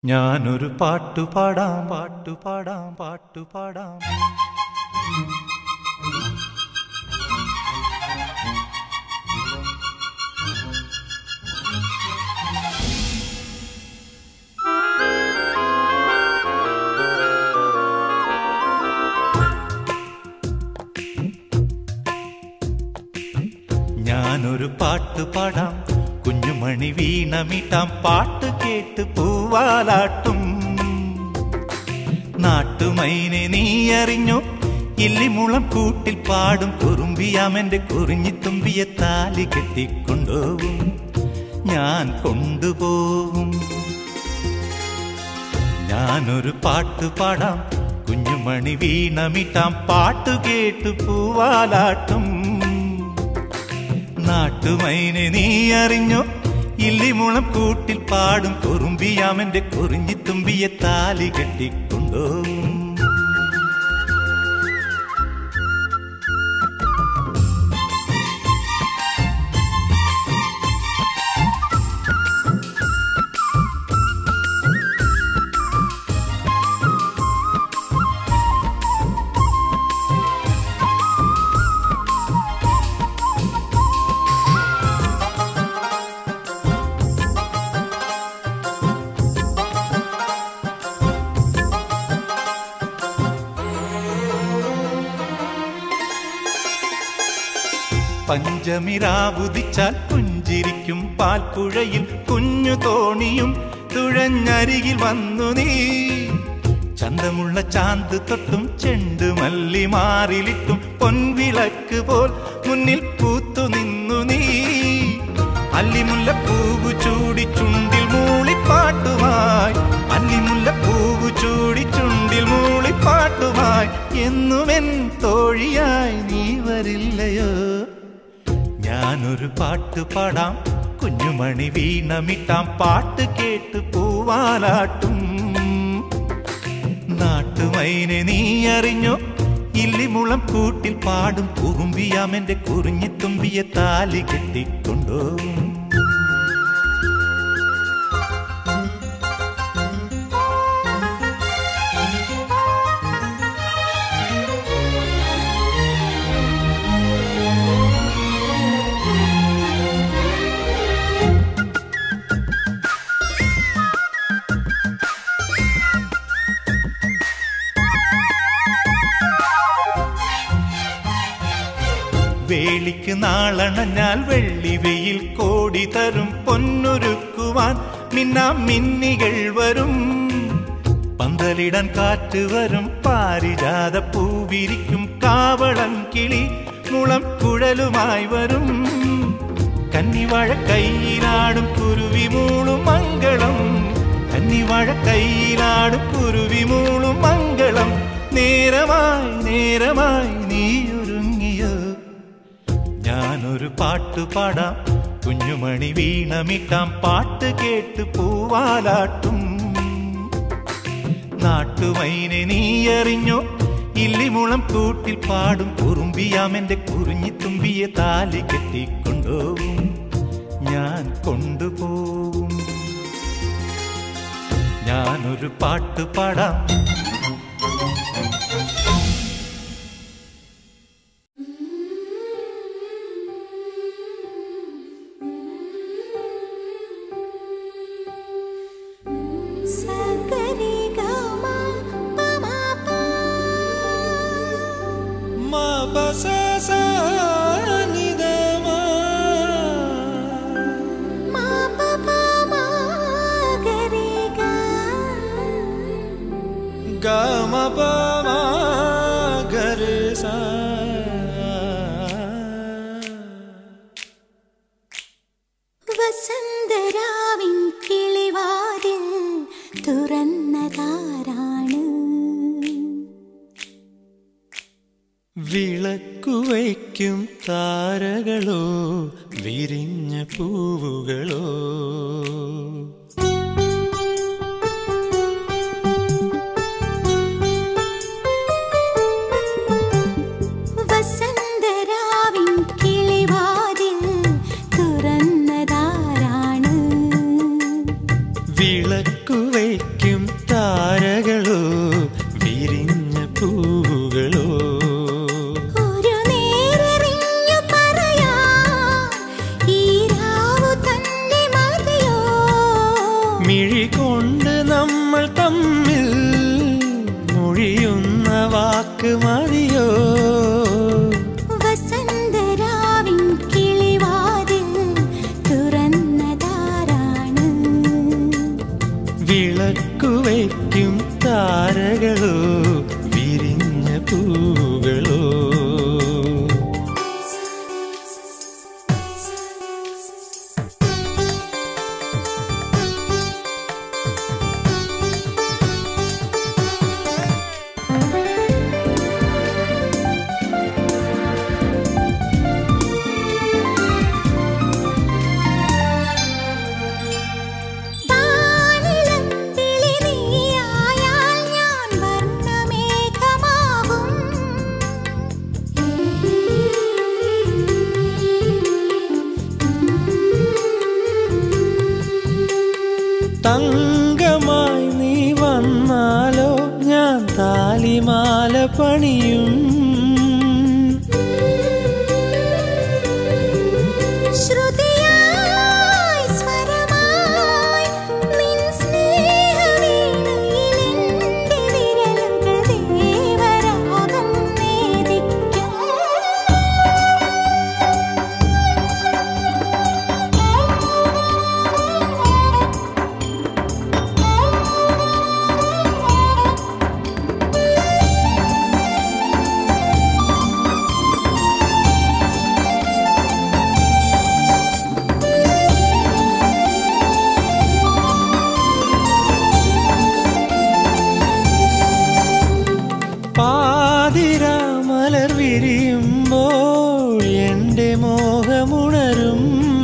ഞാനൊരു പാട്ടു പാടാം പാട്ടു പാടാം പാട്ടു പാടാം ഞാനൊരു പാട്ടു പാടാം കുഞ്ഞുമണി വീണമിട്ടാം പാട്ട് കേട്ട് പൂവാലാട്ടും നാട്ടുമൈനെ നീ അറിഞ്ഞു ഇല്ലിമുളം കൂട്ടിൽ പാടും കുറുമ്പിയാമെന്റെ കുറിഞ്ഞിത്തുമ്പിയെ താലി കെട്ടിക്കൊണ്ടുപോകും ഞാൻ കൊണ്ടുപോകും ഞാനൊരു പാട്ട് പാടാം കുഞ്ഞുമണി വീണമിട്ടാം പാട്ട് കേട്ട് പൂവാലാട്ടും നാട്ടുമൈനെ നീ അറിഞ്ഞോ ഇല്ലിമുളം കൂട്ടിൽ പാടും കുറുമ്പിയാമെന്റെ കുറിഞ്ഞിത്തുമ്പിയെ താലി കെട്ടിക്കൊണ്ടോ പഞ്ചമിരാവുദിച്ചാൽ പുഞ്ചിരിക്കും പാൽപ്പുഴയിൽ കുഞ്ഞു തോണിയും തുഴഞ്ഞരികിൽ വന്നു നീ ചന്തമുള്ള ചാന്ത് തൊട്ടും ചെണ്ട് മല്ലി മാറിലിട്ടും പൊൻവിളക്ക് പോൽ മുന്നിൽ പൂത്തു നിന്നു നീ അല്ലിമുല്ല പൂവു ചൂടി ചുണ്ടിൽ മൂളിപ്പാട്ടുമായി അല്ലിമുല്ല പൂവു ചൂടി ചുണ്ടിൽ മൂളിപ്പാട്ടുമായി എന്നുമെൻ തോഴിയായി നീ വരില്ലയോ ഞാനൊരു പാട്ട് പാടാം കുഞ്ഞുമണി വീണമിട്ടാം പാട്ട് കേട്ട് പൂവാലാട്ടും നാട്ടുമൈനെ നീ അറിഞ്ഞോ ഇല്ലിമുളം കൂട്ടിൽ പാടും പൂകുമ്പിയാമെന്റെ കുറിഞ്ഞിത്തുമ്പിയെ താലി കെട്ടിക്കൊണ്ടോ വേളിക്ക് നാളണഞ്ഞാൽ വെള്ളി വെയിൽ കോടി തരും പൊന്നൊരുക്കുവാൻ മിന്നാം മിന്നികൾ വരും പന്തലിടാൻ കാറ്റ് വരും പാരിജാത പൂവിരിക്കും കാവളം കിളി മുളം കുഴലുമായി വരും കന്നിവാഴ കയ്യിലാടും കുരുവി മൂളും മംഗളം കന്നിവാഴ കയ്യിലാടും കുരുവി മൂളും മംഗളം നേരമായി നേരമായി നീ ഒരുങ്ങിയോ ഞാനൊരു പാട്ടു പാടാം കുഞ്ഞുമണി വീണമിട്ടാം പാട്ട് കേട്ട് പൂവാലാട്ടും നാട്ടുമൈനെ നീ അറിഞ്ഞോ ഇല്ലിമുളം കൂട്ടിൽ പാടും കുറുമ്പിയാമെന്റെ കുറിഞ്ഞിത്തുമ്പിയെ താലി കെട്ടിക്കൊണ്ടുപോകും ഞാൻ കൊണ്ടുപോകും ഞാനൊരു പാട്ട് പാടാം സഗരി ഗമ പമ പ ma pa sa sa ni da ma മാ പ പ മാ ഗരി ഗ ga ma pa ma ga re sa വസന്തരാവിൻ കിളിവാതിൽ തുറന്നതാരാണ് വിളക്കുവയ്ക്കും താരകളോ വിരിഞ്ഞ പൂവുകളോ വസന്തരാവിൻ കിളിവാതിൽ തുറന്നതാരാണ് വിളക്കുവയ്ക്കും കൊണ്ട് നമ്മൾ തമ്മിൽ മൊഴിയുന്ന വാക്ക് മതിയോ വസന്തരാവിൻ കിളിവാതിൽ തുറന്നതാരാണ് വിളക്കുവയ്ക്കും താരകളോ വിരിഞ്ഞ പൂകളോ താനിലത്തിളി നീയായാൽ ഞാൻ വർണ്ണമേഘമാകും തങ്കമായി നീ വന്നാലോ ഞാൻ താലിമാല പണിയും ശ്രുതിയായി സ്വരമായി നിൻ സ്നേഹവീണയിലെന്റെ വിരലുകൾ ദേവരാഗം നേദിക്കും പാതിരാമലർ വിരിയുമ്പോൾ എൻ്റെ മോഹമുണരും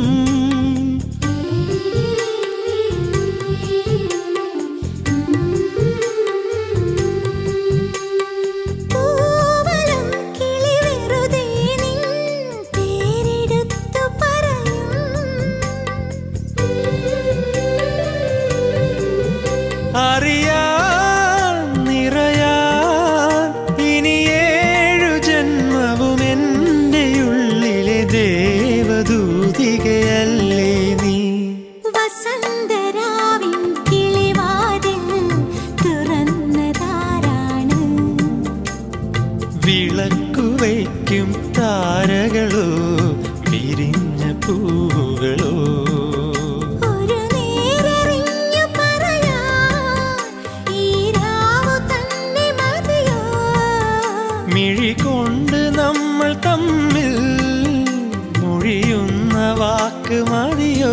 പൂവളം കിളി വെറുതെ നിൻ പേരെടുത്തു പറയും അറിയാൻ നിറയാൻ ഇനി ഏഴു ജന്മവും എൻ്റെ ഉള്ളിലെ ദേവദൂതികയല്ലേ നീ വസന്തരാവിൻ കിളിവാതിൽ തുറന്നതാരാണ് വിളക്കുവയ്ക്കും താരകളോ വിരിഞ്ഞ പൂവുകളോ ഒരു നേരറിഞ്ഞു പറയാൻ ഈ രാവു തന്നെ മതിയോ മിഴി കൊണ്ട് നമ്മൾ തമ്മിൽ മൊഴിയുന്ന വാക്ക് മതിയോ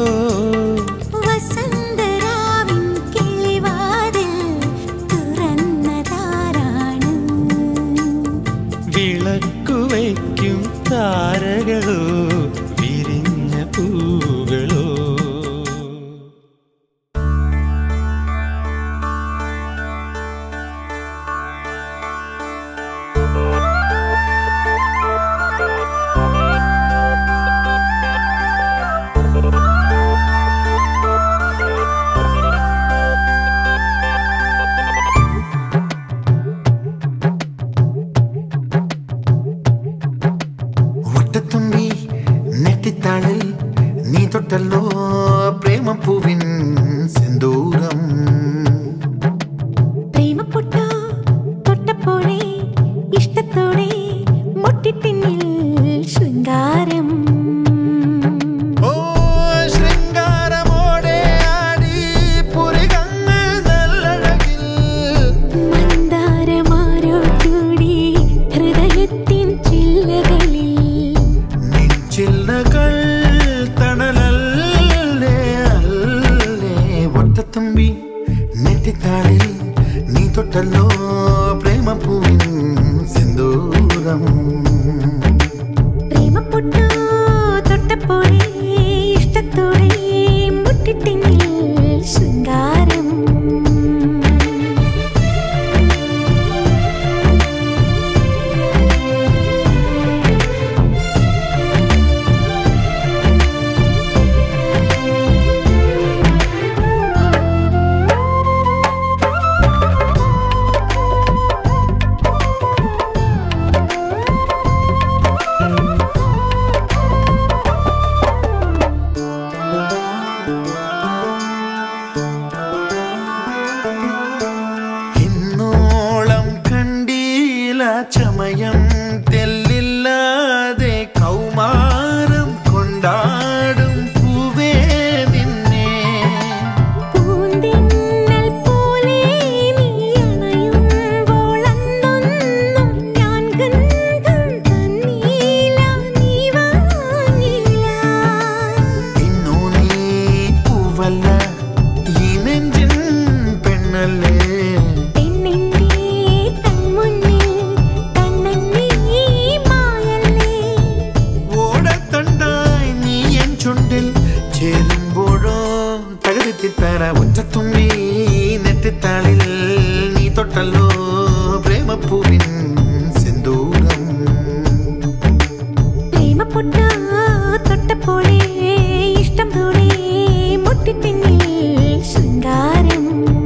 വസന്തരാവിൻ കിളിവാതിൽ തുറന്നതാരാണ് വിളക്കുവയ്ക്കും താരകളോ വിരിഞ്ഞ പൂവുകളോ ഒറ്റത്തുമ്പി നെറ്റിത്താളിൽ നീ തൊട്ടല്ലോ പ്രേമപ്പൂവിൻ സിന്ദൂരം പ്രേമപ്പൊട്ടോ തൊട്ടപ്പോഴേ ഇഷ്ടത്തോടെ മുട്ടിപ്പിന്നിൽ ശൃംഗാരം ഓ ശൃംഗാരമോടെ ആടി പുരികങ്ങൾ നല്ലഴകിൽ മന്ദാരമാരോ കൂടി ഹൃദയത്തിൻ ചില്ലകളിൽ നെഞ്ചില്ലകൾ തണലല്ലേ അല്ലേ ഒറ്റത്തുമ്പി നെറ്റിത്താളിൽ നീ തൊട്ടല്ലോ പ്രേമപ്പൂവിൻ സിന്ദൂരം പ്രേമപ്പൊട്ടോ തൊട്ടപ്പോഴേ ഇഷ്ടത്തോടെ മുട്ടിപ്പിന്നിൽ ശൃംഗാരം ചമയം തെല്ലില്ലാതെ കൗമാരം കൊണ്ടാടും പൂവേ നിന്നെ പൂന്തിന്നൽ പോലെ നീ അണയുമ്പോൾ അന്നൊന്നും ഞാൻ ഗന്ധം തന്നീല നീ വാങ്ങില്ല ഇന്നു നീ പൂവല്ല ഈ നെഞ്ചിൻ പെണ്ണല്ലേ പെണ്ണിന്റെ കൺമുന്നിൽ കണ്ണൻ നീ മായല്ലേ ഓടത്തണ്ടായി നീ എൻ ചുണ്ടിൽ ചേരുമ്പോഴോ തകരുത്തിത്തര ഒറ്റത്തുമ്പി നെറ്റിത്താളിൽ നീ തൊട്ടല്ലോ പ്രേമപ്പൂവിൻ സിന്ദൂരം പ്രേമപ്പൊട്ട തൊട്ടപ്പോഴേ ഇഷ്ടം പോലെ മുട്ടിപ്പിന്നിൽ ശൃംഗാരം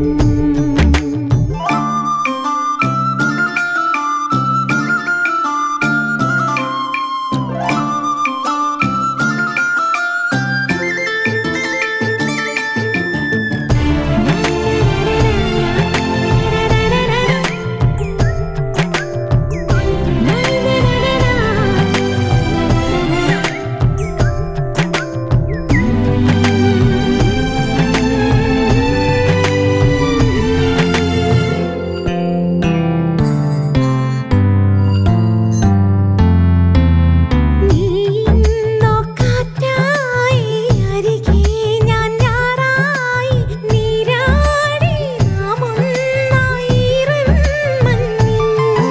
നീന്നോ കാറ്റായി അരികെ ഞാൻ ഞാറായി നീരാടി നാമൊന്നായിരം മഞ്ഞിൽ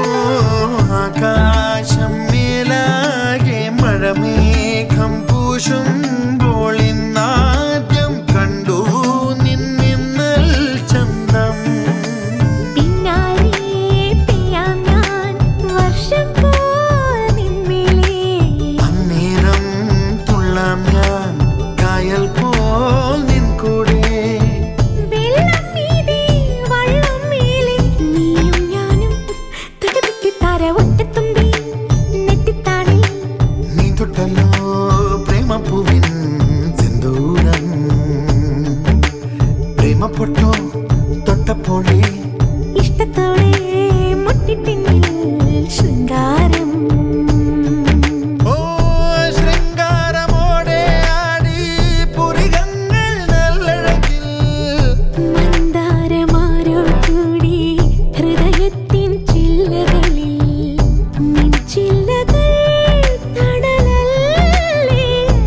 ആകാശം മേലാകെ മഴമേഘം പൂശുമ്പോൾ ഇന്നാദ്യം കണ്ടു നിന്നിന്നൽ ചന്തം പിന്നാലെ പെയ്യാം ഞാൻ വർഷം പോൽ നിന്മേലേ അന്നേരം തുള്ളാം ഞാൻ കായൽ പോൽ നിൻ കൂടെ വെള്ളം മീതെ വള്ളം മേലെ നീയും ഞാനും തകതിക്ക് താര ഒറ്റത്തുമ്പി നെറ്റിത്താളിൽ നീ തൊട്ടല്ലോ പ്രേമപ്പൂവിൻ സിന്ദൂരം പ്രേമപ്പൊട്ടോ തൊട്ടപ്പോഴേ ഇഷ്ടത്തോടെ മുട്ടിപ്പിന്നിൽ ശൃംഗാരം ഓ ശൃംഗാരമോടെ ആടി പുരികങ്ങൾ നല്ലഴകിൽ മന്ദാരമാരോ കൂടി ഹൃദയത്തിൻ ചില്ലകളിൽ നിൻ ചില്ലകൾ തണലല്ലേ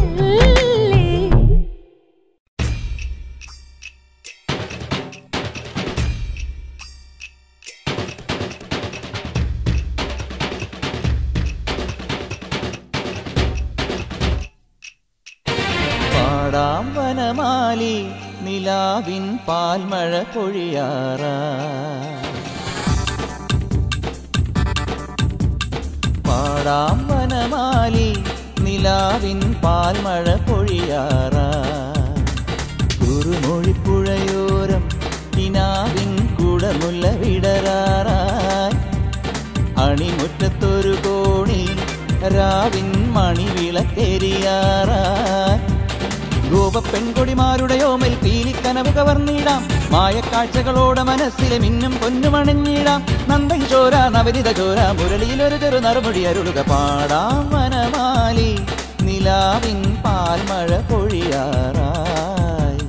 പാടാം വനമാലി നിലാവിൻ പാൽമഴ പൊഴിയാറ പാടാം വനമാലി നിലാവിൻ പാൽമഴ പൊഴിയാറ കുറുമൊഴിപ്പുഴയോരം കിനാവിൻ കുടമുല്ല വിടരാറായി അണിമുറ്റത്തൊരു കോണി രാവിൻ മണിവിളക്കെരിയാറായി ഗോപ പെൺകൊടിമാരുടെ ഓമൽ പീലിക്കനവ് കവർന്നിടാം മായക്കാഴ്ചകളോടെ മനസ്സിലെ മിന്നും പൊന്നുമണിഞ്ഞിടാം നന്ദൻ ചോര നവനിത ചോര മുരളിയിലൊരു ചെറു നറുമുടി അരുളുക പാടാം വനമാലി നിലാവിൻ പാൽമഴ പൊഴിയാറായി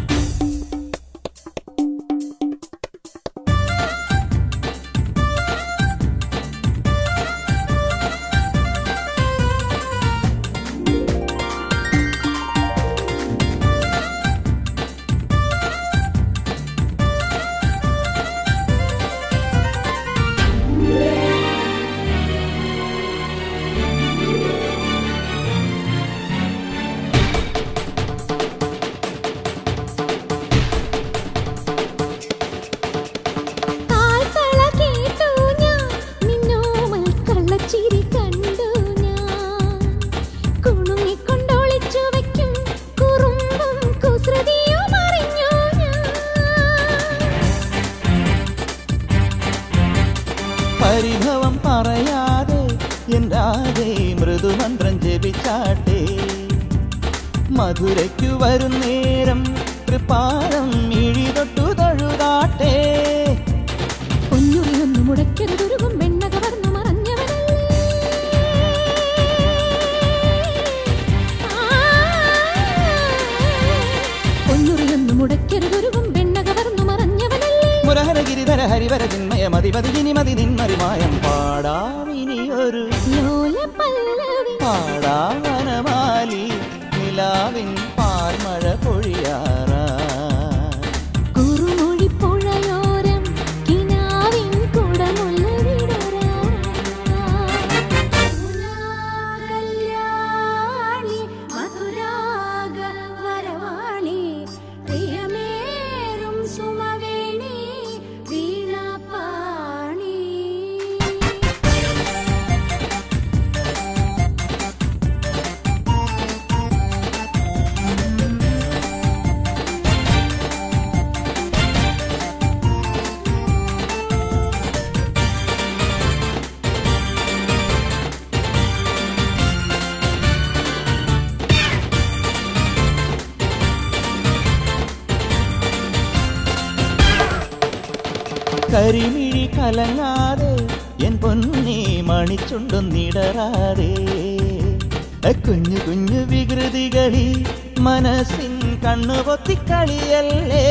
കാൽത്തള കേട്ടു ഞാൻ നിന്നോമൽ കള്ളച്ചിരി കണ്ടു ഞാൻ കുണുങ്ങിക്കൊണ്ടൊളിച്ചു വയ്ക്കും കുറുമ്പും കുസൃതിയും അറിഞ്ഞു ഞാൻ പരിഭവം പറയാതെ എന്താതെ മൃദുമന്ത്രം ജപിച്ചാട്ടെ മധുരയ്ക്കു വരുന്നേരം കൃപാരം മിഴി തൊട്ടു തഴുതാട്ടെ പൊന്നുറിയൊന്നു മുടക്കരുതൊരുകും വെണ്ണ കവർന്നു ഗിരിധര ഹരിവര ചിന്മയ മതിമതി ഇനിമതി നിന്മറിമായം പാടാമിനി ഒരു ലോലപല്ലവി പാടാവനമാലി നിലാവിൻ പാൽമഴ പൊഴിയാറാ കുറുമൊഴി പുഴയോരം കിനാവിൻ കുടമുല്ല വിടരാളി മധുരാഗ വരവാളി പ്രിയമേറും സുമവേണി വീണപാണി കരിമിഴി കലങ്ങാതെ എൻ പൊന്നി മണിച്ചുണ്ടൊന്നിടറാതെ കുഞ്ഞു കുഞ്ഞു വികൃതികളിൽ മനസ്സിൻ കണ്ണു പൊത്തിക്കളിയല്ലേ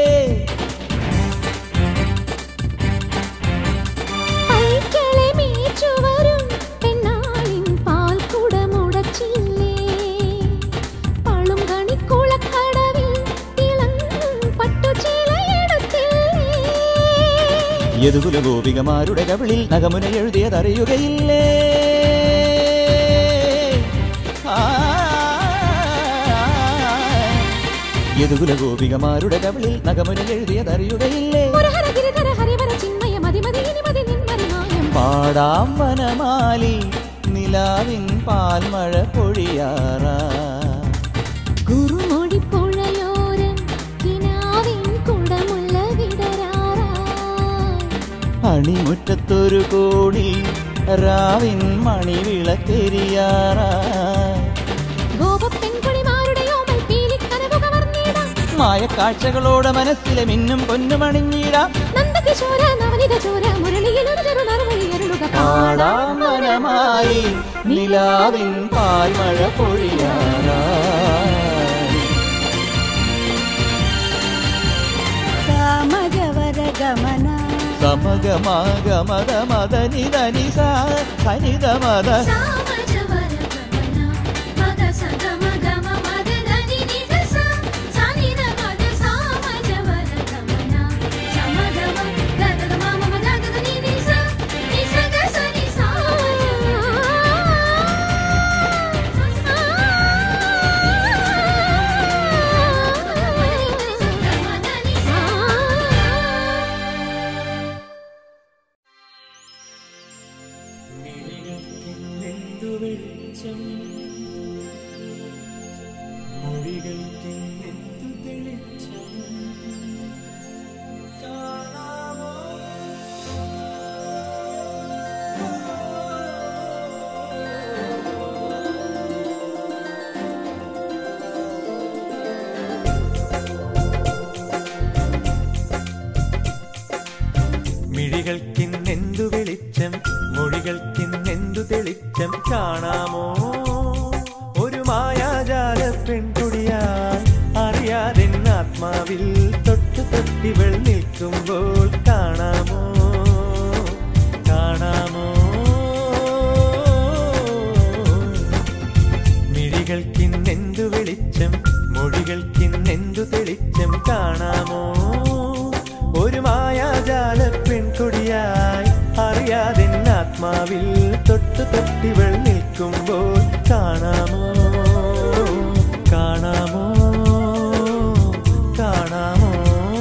പൈക്കളെ മീച്ചുവരും പെണ്ണാളിൻ പാൽക്കുടമുടച്ചില്ലേ പളും കണിക്കുളക്കടവിൽ തിളങ്ങും പട്ടുചീലയെടുത്തില്ലേ യദുകുല ഗോപികമാരുടെ കവിളിൽ നഗമുന എഴുതിയതറിയുകയില്ലേ ആ. യദുകുല ഗോപികമാരുടെ കവിളിൽ നഗമുന എഴുതിയതറിയുകയില്ലേ മുരഹര ഗിരിധര ഹരിവര ചിന്മയ മതിമതി ഇനിമതി നിന്മറിമായം പാടാം വനമാലി നിലാവിൻ പാൽമഴ പൊഴിയാറാ കുറുമൊഴി പുഴയോരം കിനാവിൻ കുടമുല്ല വിടരാറായി അണിമുറ്റത്തൊരു കോടി രാവിൻ മണിവിളക്കെരിയാറാ ഗോപപ്പെൺകുടിമാരുടെ ഓമൽ പീലിക്കനവു കവർന്നിടാം മായക്കാഴ്ചകളോടെ മനസ്സിലെ മിന്നും പൊന്നുമണിഞ്ഞിടാം നന്ദകിശോര നവനിത ചോര മുരളിയിലൊരു ചെറു നറുവഴിയരുളുക പാടാം വനമായി നിലാവിൻ പാൽമഴ പൊഴിയാറാ കാമജവര ഗമന സമഗമാഗമത മദ നിധ നിസ സനിത മദ സാമജവര ഗമന മദ സഗമ ഗമ മദ ധനി നിധ സ സനിധ മദ സാമജവര ഗമന സമഗമ ഗഗ മമ മദ ഗഗ നി നി സ നി സ ഗ സ നി സ മിഴികൾക്കിന്നെന്തു വെളിച്ചം മൊഴികൾക്കിന്നെന്തു തെളിച്ചം കാണാമോ ഒരു മായാജാല പെൺകുടിയായി അറിയാതെ ആത്മാവിൽ തൊട്ടു തൊട്ടിവൾ നിൽക്കുമ്പോൾ കാണാമോ കാണാമോ മിഴികൾക്കിന്നെന്തു വെളിച്ചം മൊഴികൾക്കിന്നെന്തു തെളിച്ചം കാണാമോ ഒരു മായാജാല പെൺകൊടിയായി അറിയാതെ ആത്മാവിൽ തൊട്ടു തൊട്ടിവൾ നിൽക്കുമ്പോൾ കാണാമോ കാണാമോ കാണാമോ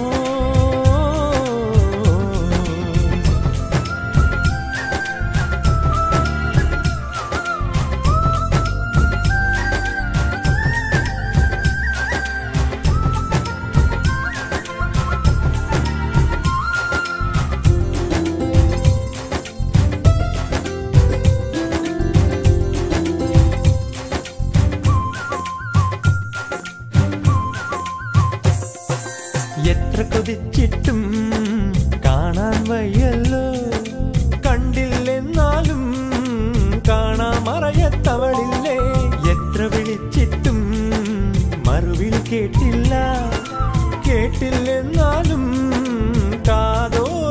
എത്ര കൊതിച്ചിട്ടും കാണാൻ വയ്യല്ലോ കണ്ടില്ലെന്നാലും കാണാൻ മറയത്തവളില്ലേ എത്ര വിളിച്ചിട്ടും മറുവിളി കേട്ടില്ല കേട്ടില്ലെന്നാലും കാതോർത്തിരിപ്പുണ്ടല്ലോ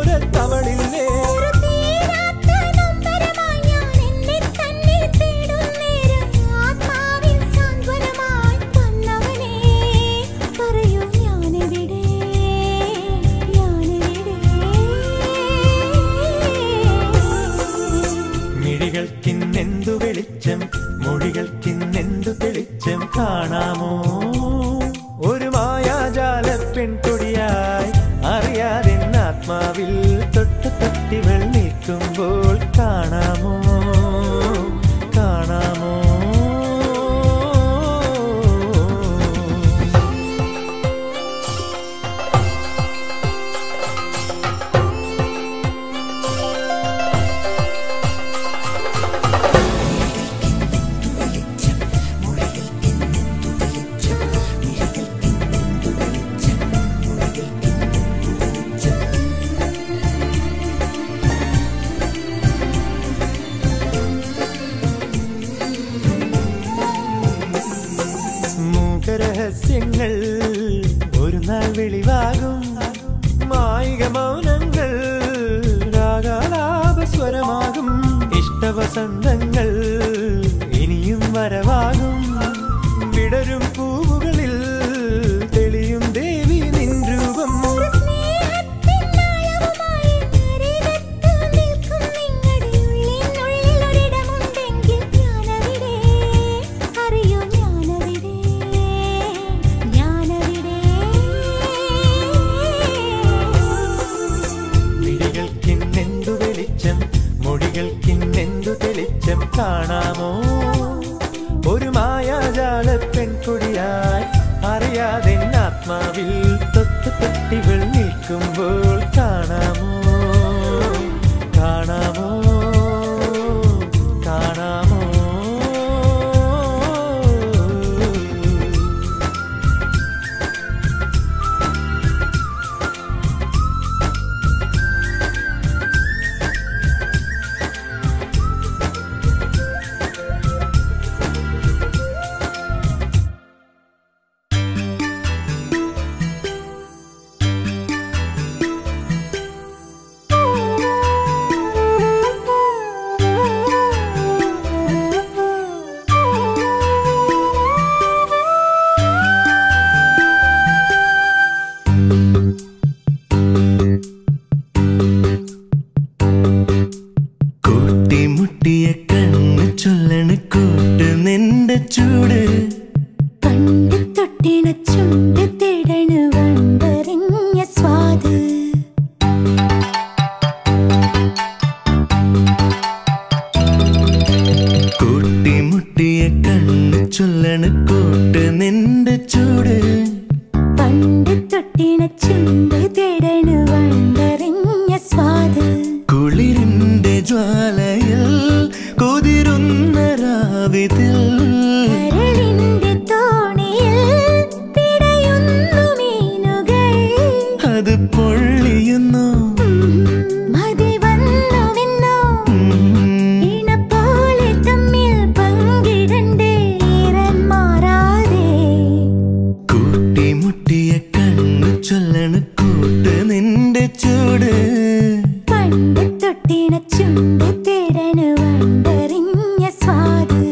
ആത്മാവിൽ തൊട്ട് തട്ടിവൾ നിൽക്കുമ്പോൾ കാണാമോ കാണാമോ മൂകരഹസ്യങ്ങൾ ഒരു നാൾ വെളിവാകും മായിക മൗനങ്ങൾ രാഗാലാപസ്വരമാകും ഇഷ്ടവസന്തങ്ങൾ ഇനിയും വരവാകും വിടരും പൂവുകളിൽ തെളിയും ദേവി നിൻ രൂപം സ്നേഹത്തിനാഴവുമായി നിരതത്തു നിൽക്കും നിങ്ങളുടെ ഉള്ളിനുള്ളിൽ ഒരിടമുണ്ടെങ്കിൽ ഞാനവിടെ അറിയോ ഞാനവിടെ ഞാനവിടെ മിഴികൾക്കിന്നെന്തു വെളിച്ചം മൊഴികൾക്കിന്നെന്തു തെളിച്ചം കാണാമോ ഒരു മായാജാല പെൺകുടിയായി അറിയാതെ ആത്മാവിൽ തൊട്ട് തട്ടികൾ നിൽക്കുമ്പോൾ കാണാമോ കാണാമോ കാണാമോ കൂട്ടിമുട്ടിയ കണ്ണ് ചൊല്ലണ് കൂട്ട് നിന്റെ ചൂട് കണ്ട് തൊട്ടിണ ചുണ്ട് തിടണ് വണ്ടറിഞ്ഞ സ്വാദ് കൂട്ടിമുട്ടിയ കണ്ണ് ചൊല്ലണ് കൂട്ട് നിന്റെ ചൂട് പണ്ട് തൊട്ടിണ ചുണ്ട് തിടണ് വണ്ടറിഞ്ഞ സ്വാദ് കുളിരിന്റെ ജ്വാലയിൽ കുതിരുന്ന രാവിതിൽ കരളിന്റെ തോണിയിൽ പിടയുന്നു മീനുകൾ അത് പൊള്ളിയുന്നു മതി വന്നുവെന്നോ ഉം. ഇണ പോലെ തമ്മിൽ പങ്കിടണ്ടേ ഈറൻ മാറാതെ കൂട്ടിമുട്ടിയ കണ്ണ് ചൊല്ലണ് കൂട്ട് നിന്റെ ചൂട് പണ്ട് തൊട്ടിണ ചുണ്ട് തിടണ് വണ്ടറിഞ്ഞ സ്വാദ്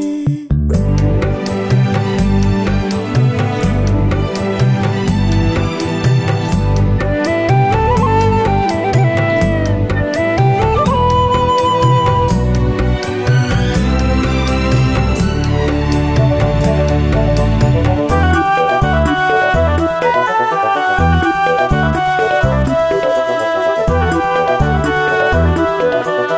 ആ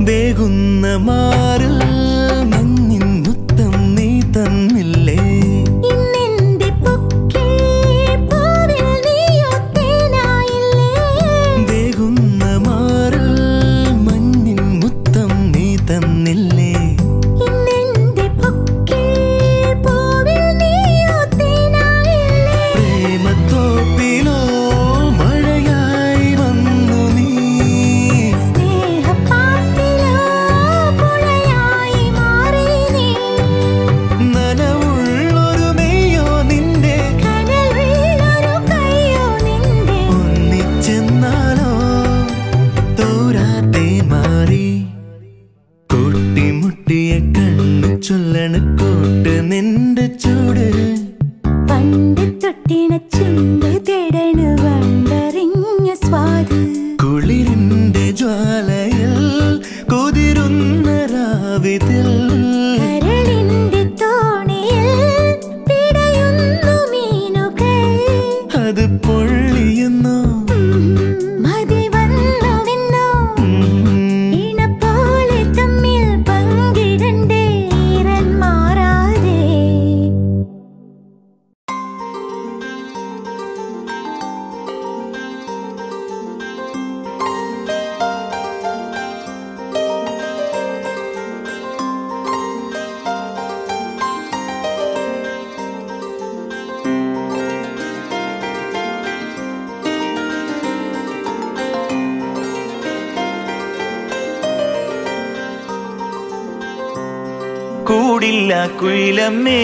വേകുന്ന മാറിൽ മഞ്ഞിൻ മുത്തം നീ തന്നില്ലേ ഇന്നെന്റെ പൊക്കിൽ പൂവിൽ നീയൊത്തേനായില്ലേ വേകുന്ന മാറിൽ മഞ്ഞിൻ മുത്തം നീ തന്നില്ലേ ഇന്നെന്റെ പൊക്കിൽ പൂവിൽ നീയൊത്തേനായില്ലേ പ്രേമത്തോപ്പിലോ മഴയായി വന്നു നീ സ്നേഹപ്പാട്ടിലോ പുഴയായി മാറി നീ നനവുള്ളൊരു മെയ്യോ നിന്റെ കനൽ വീണൊരു കയ്യോ നിന്റെ ഒന്നിച്ചെന്നാലോ തോരാതെ മാറി കൂട്ടിമുട്ടിയ കണ്ണു ചൊല്ലണ കൂട്ട് നിന്റെ ചൂട് പണ്ട് തൊട്ടിണ ചുണ്ട് തേടണു വണ്ടറിഞ്ഞ സ്വാദ് കുളിരിന്റെ ജ്വാലയിൽ കുതിരുന്ന രാവിതിൽ കരളിന്റെ തോണിയിൽ പിടയുന്നു മീനുകൾ അത് പൊള്ളിയുന്നു മതി വന്നുവെന്നോ ഉം. ഇണപോലെ തമ്മിൽ പങ്കിടണ്ടേ ഈറൻ മാറാതെ കൂടില്ല കുയിലമ്മേ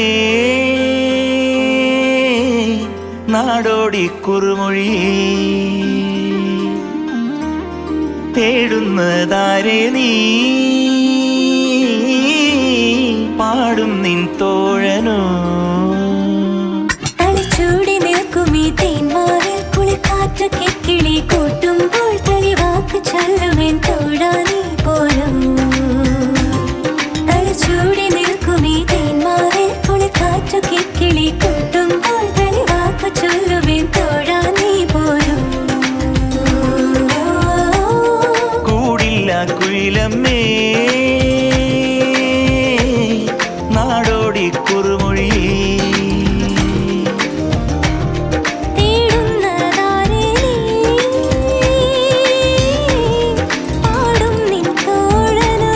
നാടോടി കുറുമൊഴി തേടുന്നതാരെ നീ പാടും നിൻ തോഴനോ തലച്ചൂടി നിൽക്കുമീ തേന്മാവിൽ കുളിക്കാറ്റ് കിക്കിളി കൂട്ടുമ്പോൾ തെളിവാക്ക് ചൊല്ലുമേൻ തോടാനീ പോലും തലച്ചൂടി നിൽക്കുമീ തേന്മാവിൽ കുളിക്കാറ്റ് കിക്കിളി കൂട്ടുമ്പോൾ തെളിവാക്ക് ചൊല്ലുമേൻ തോടാനീ പോലും കൂടില്ല കുയിലമ്മേ നാടോടി കുറുമൊഴി തേടുന്നതാരേ നീ പാടും നിൻ തോഴനോ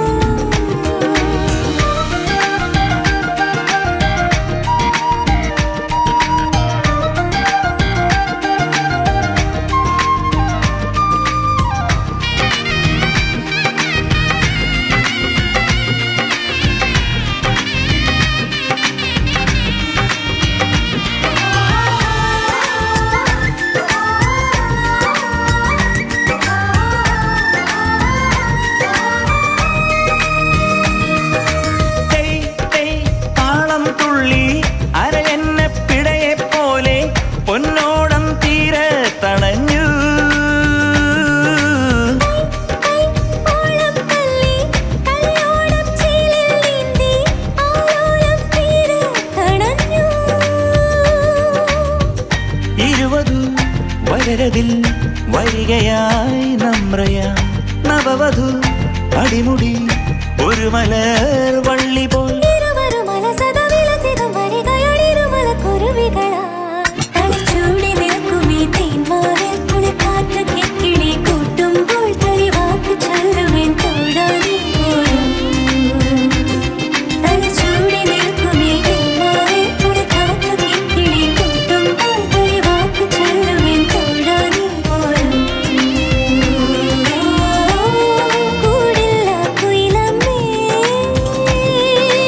തെയ്, തെയ്, താളം തുള്ളി അരയെന്നെ പിടയെ പോലെ പൊന്നോടം തീരെ തണഞ്ഞു ഓളം തല്ലി കല്ലോളം ചേലിൽ നീന്തി ആലോലം തീരെ തണഞ്ഞു ഇരുവതു വരരതിൽ വരികയായി നമ്രയ നവവധു അടിമുടി ഒരു മലർ വള്ളി പോൽ ഇരുവരും അലസത വിലസിതം വരികയൊളിരുമല കുരുവികളാ തലച്ചൂടി നിൽക്കുമീ തേന്മാവിൽ കുളിക്കാറ്റ് കിക്കിളി കൂട്ടുമ്പോൾ തെളിവാക്ക് ചൊല്ലുവേൻ തോടാനീ പോലും തലച്ചൂടി നിൽക്കുമീ തേന്മാവിൽ കുളിക്കാറ്റ് കിക്കിളി കൂട്ടുമ്പോൾ തെളിവാക്ക് ചൊല്ലുവേൻ തോടാനീ പോലും കൂടില്ല കുയിലമ്മേ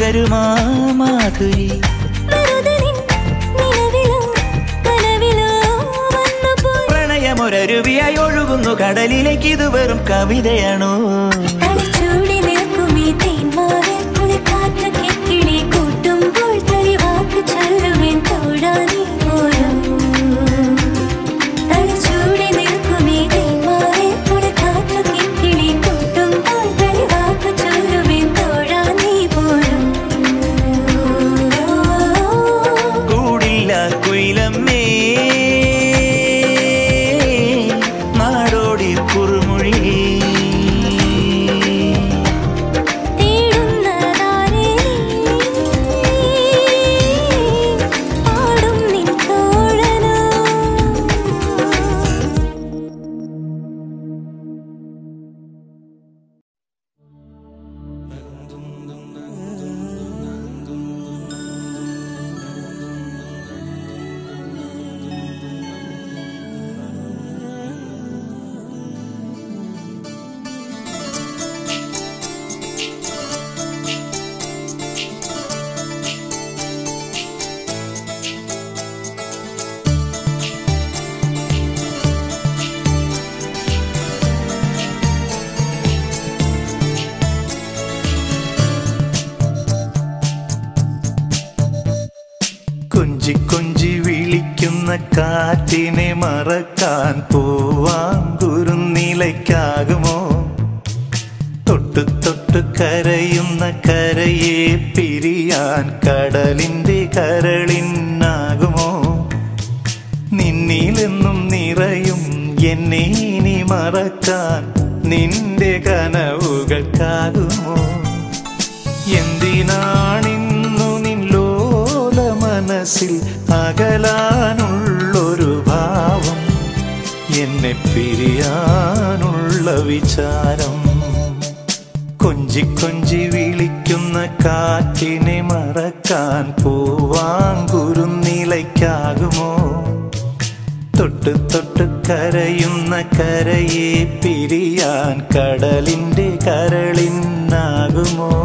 തരുമാ മാധുരി വെറുതെ നിൻ നിലവിലോ കനവിലോ വന്നുപോയി പ്രണയമൊരരുവിയായി ഒഴുകുന്നു കടലിലേക്ക് ഇത് വെറും കവിതയാണോ തലച്ചൂടി നിൽക്കും ഈ തേന്മാവിൽ കുളിക്കാറ്റ് കിക്കിളി കൂട്ടുമ്പോൾ തെളിവാക്ക് ചൊല്ലുവേൻ തോഴാനി പോരൂ തലച്ചൂടി നിൽക്കും ഈ തേന്മാവിൽ കുളിക്കാറ്റ് കിക്കിളി കൂട്ടുമ്പോൾ തെളിവാക്ക് ചൊല്ലുവേൻ തോഴാനി പോരൂ കൂടില്ല കുയിലമ്മേ നാടോടി കുറുമൊഴി തേടുന്നതാരേ പാടും നിൻ തോഴനോ കൊഞ്ചി കൊഞ്ചി വിളിക്കുന്ന കാറ്റിനെ മറക്കാൻ പോവാൻ കുറുനിലയ്ക്കാകുമോ തൊട്ടു തൊട്ടു കരയുന്ന കരയെ പിരിയാൻ കടലിന്റെ കരളിനാകുമോ നിന്നിലെന്നും നിറയും എന്നെ ഇനി മറക്കാൻ നിന്റെ കനവുകൾക്കാകുമോ എന്തിനാണിന്നു നിന്നോല മനസ്സിൽ അകലാനുള്ളൊരു ഭാവം എന്നെ പിരിയാനുള്ള വിചാരം കൊഞ്ചി കൊഞ്ചി വിളിക്കുന്ന കാറ്റിനെ മറക്കാൻ പൂവാങ്കുരുന്നിലയ്ക്കാകുമോ തൊട്ട് തൊട്ട് കരയുന്ന കരയെ പിരിയാൻ കടലിന്റെ കരളിനാകുമോ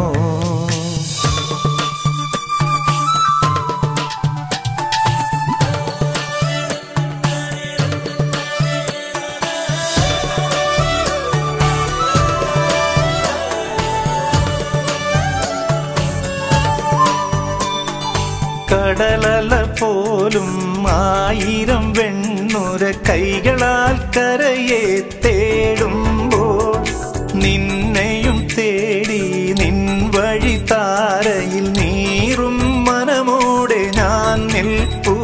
കടലല പോലും ആയിരം വെണ്ണുര കൈകളാൽ കരയെ തേടുമ്പോൾ നിന്നെയും തേടി നിൻ വഴി താരയിൽ നീറും മനമോടെ ഞാൻ നിൽപ്പൂ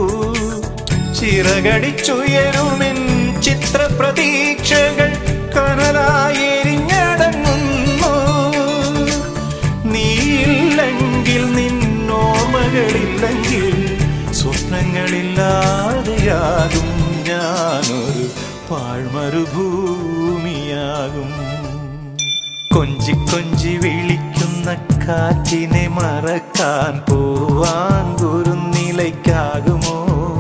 ചിറകടിച്ചുയരുമെൻ ചിത്രപ്രതീക്ഷകൾ കനലായി എരിഞ്ഞടങ്ങുന്നു നീയില്ലെങ്കിൽ നിന്നോർമ്മകളില്ലെങ്കിൽ സ്വപ്നങ്ങളില്ലാതെയാകും ഞാനൊരു പാഴ്മരുഭൂമിയാകും കൊഞ്ചി കൊഞ്ചി വിളിക്കുന്ന കാറ്റിനെ മറക്കാൻ പോവാങ്കുരുന്നിലയ്ക്കാകുമോ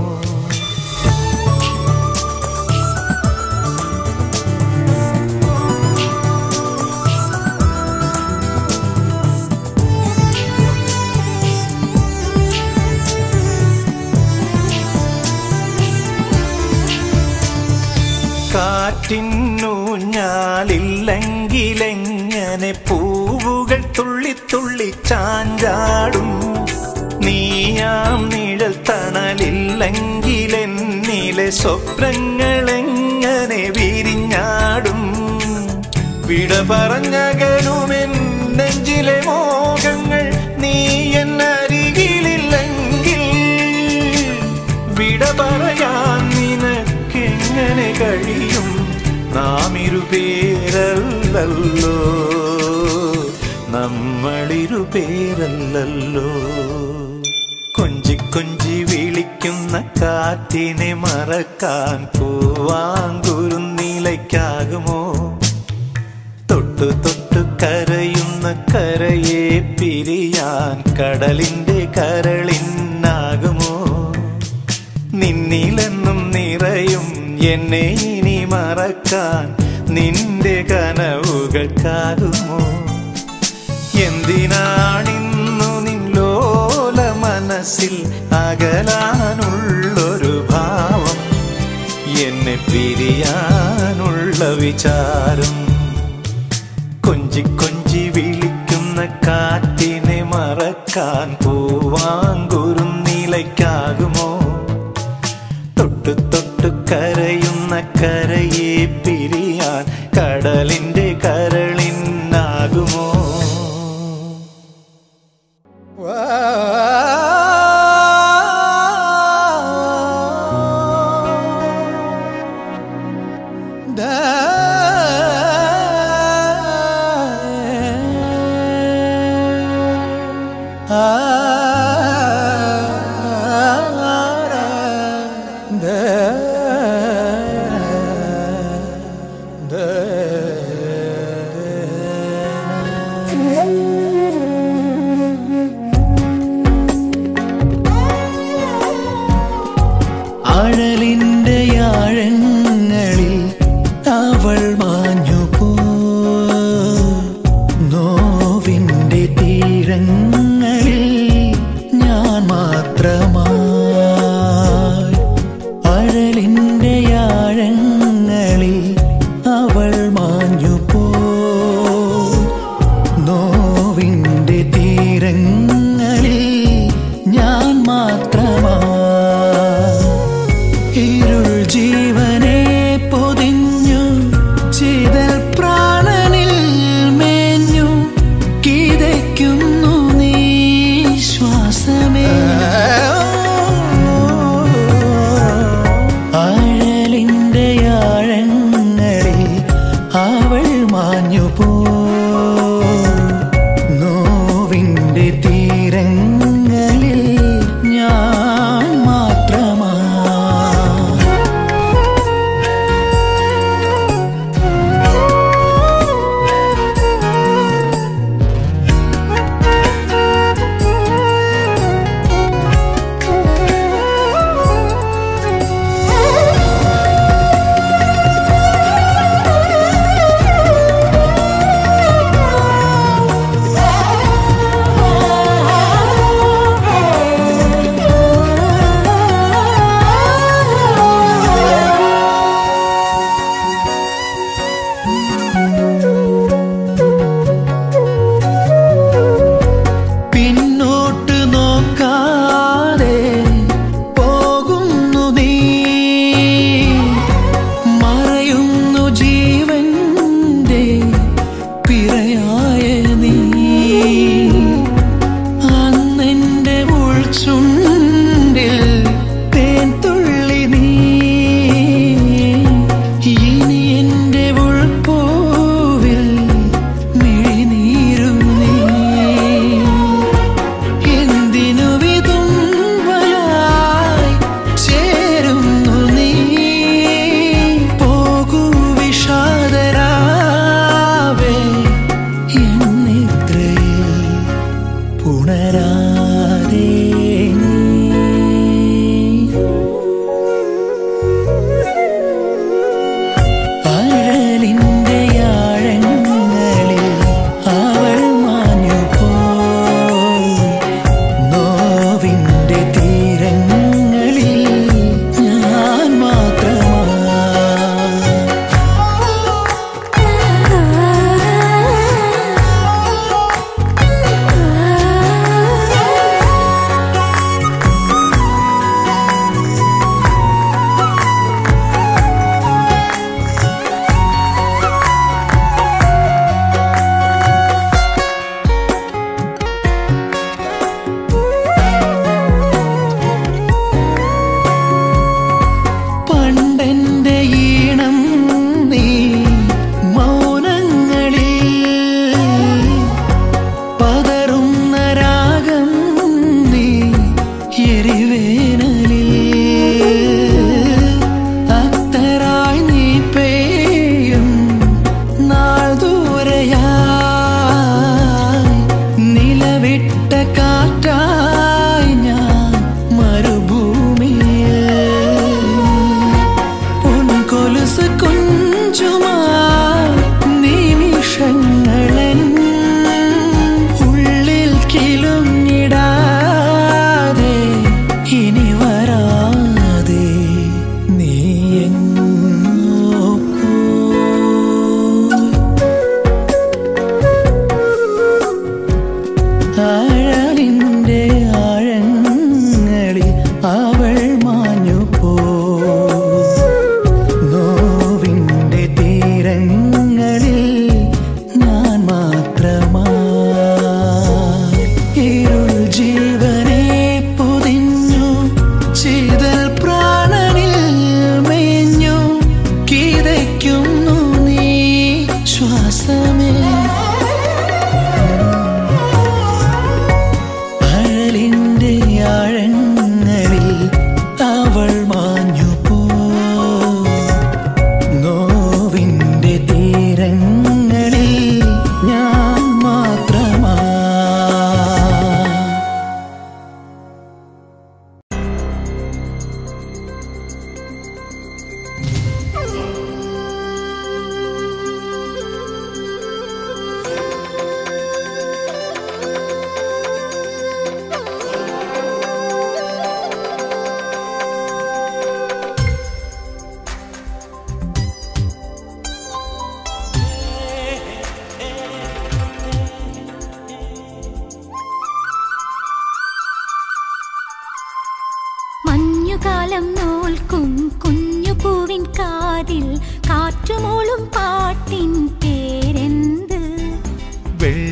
കാറ്റിന്നൂഞ്ഞാലില്ലെങ്കിലെങ്ങനെ പൂവുകൾ തുള്ളി തുള്ളി ചാഞ്ചാടും നീയാം നിഴൽ തണലില്ലെങ്കിലെന്നിലെ സ്വപ്നങ്ങളെങ്ങനെ വിരിഞ്ഞാടും വിട പറഞ്ഞകലുമെൻ നെഞ്ചിലെ മോഹങ്ങൾ നീ എന്നരികിലില്ലെങ്കിൽ വിട പറയാൻ നിനക്കെങ്ങനെ കഴിയും നാം ഇരുപേരല്ലല്ലോ നമ്മളിരുപേരല്ലല്ലോ കൊഞ്ചി കൊഞ്ചി വിളിക്കുന്ന കാറ്റിനെ മറക്കാൻ പൂവാങ്കുരുന്നിലയ്ക്കാകുമോ തൊട്ടു തൊട്ടു കരയുന്ന കരയെ പിരിയാൻ കടലിന്റെ കരളിനാകുമോ നിന്നിലെന്നും നിറയും എന്നെ ഇനി മറക്കാൻ നിന്റെ കനവുകൾക്കാകുമോ എന്തിനാണിന്നു നിൻ മനസ്സിൽ അകലാനുള്ളൊരു ഭാവം എന്നെ പിരിയാനുള്ള വിചാരം കൊഞ്ചി കൊഞ്ചി വിളിക്കുന്ന കാറ്റിനെ മറക്കാൻ പൂവാങ്കുരുന്നിലയ്ക്കാകുമോ തൊട്ടു തൊട്ടു കരയുന്ന കരയെ പിരിയാൻ കടലിന്റെ കരളിനാകുമോ അഴലിന്റെ ആഴങ്ങളിൽ അവൾ മാഞ്ഞു പോ നോവിന്റെ തീരങ്ങളിൽ ഞാൻ മാത്രമായി അഴലിന്റെ ആഴങ്ങളിൽ അവൾ മാഞ്ഞു പോ നോവിന്റെ തീരങ്ങളിൽ ഞാൻ മാത്രമായി ഇരുൾ ജീവനെ പൊതിഞ്ഞു ചിതൽ പ്രാണനിൽ മേഞ്ഞു കിതയ്ക്കുന്നു നീ ശ്വാസമേ ആഴലിന്റെ ആഴങ്ങളിൽ അവൾ മാഞ്ഞു പോ നോവിന്റെ തീരങ്ങളിൽ ഞാൻ മാത്രമാ ആ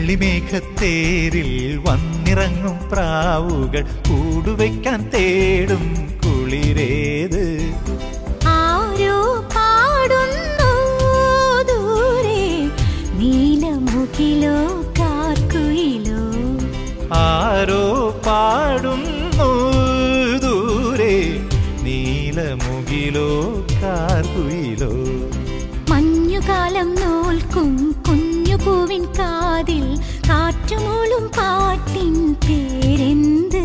വെള്ളിമേഘത്തേരിൽ വന്നിറങ്ങും പ്രാവുകൾ കൂടുവയ്ക്കാൻ തേടും കുളിരേത് ആരോ പാടുന്നു ദൂരെ നീലമുഖിലോ കാർക്കുയിലോ ആരോ പാടുന്നു ദൂരെ നീലമുകിലോ കാർകുയിലോ മഞ്ഞുകാലം നോൽക്കും കുഞ്ഞു പൂവിൻ കാതിൽ കാറ്റുമൂളും പാട്ടിൻ പേരെന്ത്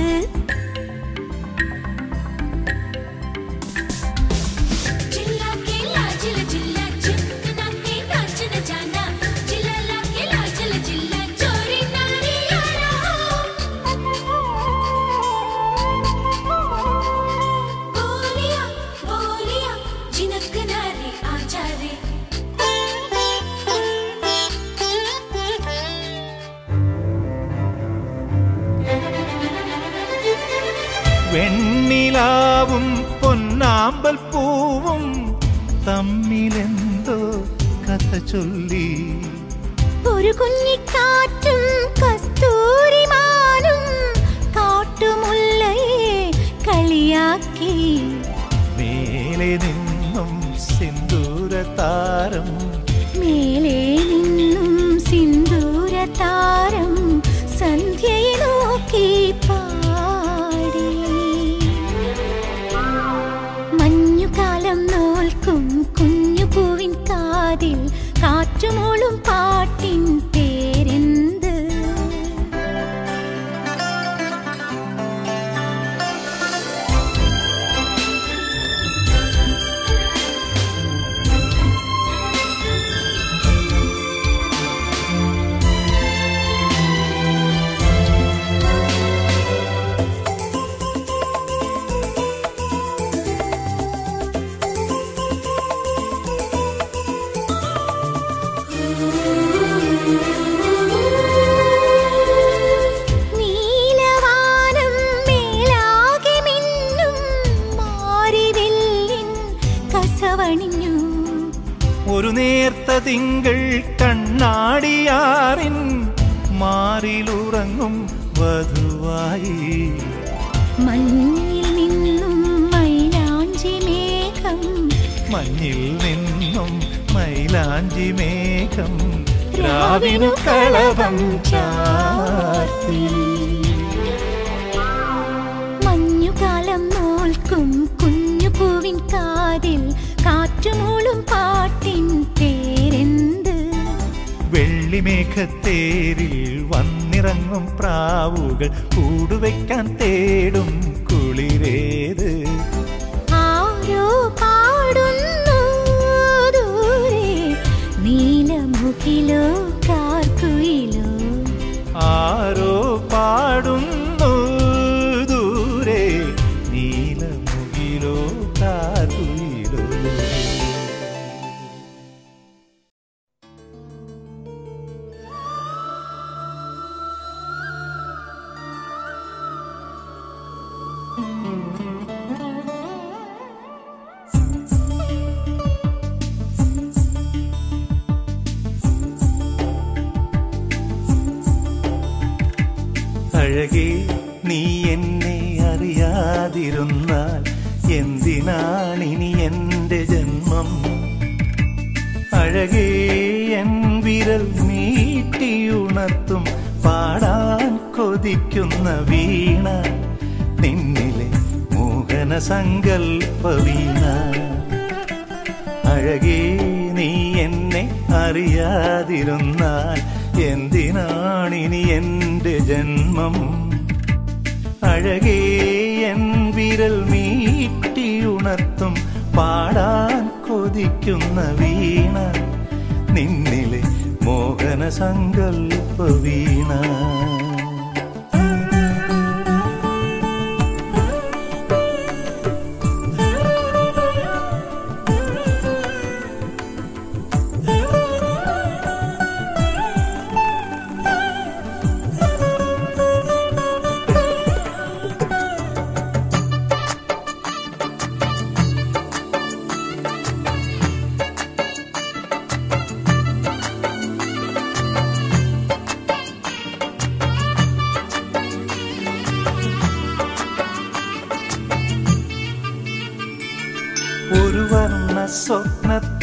വെണ്ണിലാവും പൊന്നാമ്പൽ പൂവും തമ്മിലെന്തോ കഥ ചൊല്ലി ഒരു കുഞ്ഞിക്കാറ്റും കസ്തൂരിമാനും കാട്ടുമുല്ലയെ കളിയാക്കി മേലെ നിന്നും സിന്ദൂര താരം മേലെ നിന്നും സിന്ദൂര താരം സന്ധ്യയെ നോക്കി പാടി മഞ്ഞുകാലം നോൽക്കും കുഞ്ഞു പൂവിൻ കാതിൽ കാറ്റുമൂളും പാട്ടിൻ പേരെന്ത് നീലവാനം മേലാകെ മിന്നും മാരിവില്ലിൻ കസവണിഞ്ഞു ഒരു നേർത്ത തിങ്കൾ കണ്ണാടിയാറിൻ മാറിലുറങ്ങും വധുവായി മഞ്ഞിൽ നിന്നും മൈലാഞ്ചി മേഘം മഞ്ഞിൽ നിന്നും മൈലാഞ്ചി മേഘം രാവിനു കളവം ചാർത്തി മഞ്ഞുകാലം നോൽക്കും കുഞ്ഞു പൂവിൻ കാതിൽ കാറ്റുമൂളും പാട്ടിൻ പേരെന്ത് വെള്ളിമേഘത്തേരിൽ വന്നിറങ്ങും പ്രാവുകൾ കൂടുവയ്ക്കാൻ തേടും കുളിരേത് ആരോ പാടുന്നു ദൂരെ നീലമുഖിലോ കാർക്കുയിലോ ആരോ പാടുന്നു ദൂരെ നീലമുകിലോ കാതുയിലോ അഴകേ നീ എന്നെ അറിയാതിരുന്നാൽ എന്തിനാണിനി എന്റെ ജന്മം അഴകേ എൻ വിരൽ നീട്ടിയുണർത്തും പാടാൻ കൊതിക്കുന്ന വീണ നിന്നിലെ മോഹന സങ്കൽപ്പ വീണ അഴകേ നീ എന്നെ അറിയാതിരുന്നാൽ എന്തിനാണിനി എന്റെ ജന്മം അഴകേ എൻ വിരൽ മീട്ടിയുണർത്തും പാടാൻ കൊതിക്കുന്ന വീണ നിന്നിലെ മോഹന സങ്കൽപ്പ വീണ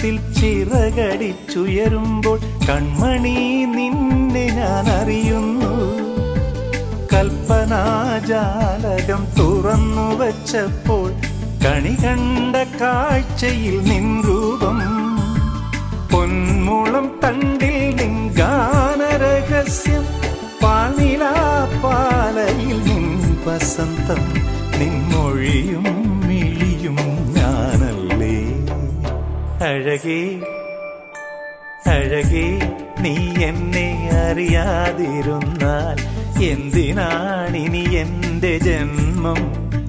മനസ്സിൽ ചിറകടിച്ചുയരുമ്പോൾ കൺമണി നിന്നെ ഞാൻ അറിയുന്നു കൽപ്പനാജാലകം തുറന്നു വച്ചപ്പോൾ കണി കണ്ട കാഴ്ചയിൽ നിൻ രൂപം പൊന്മുളം തണ്ടിൽ നിൻ ഗാനരഹസ്യം പാലിലാപ്പാലയിൽ നിൻ വസന്തം നിൻമൊഴിയും മിഴിയും ഞാനല്ലേ അഴകേ അഴകേ നീ എന്നെ അറിയാതിരുന്നാൽ എന്തിനാണിനി എന്റെ ജന്മം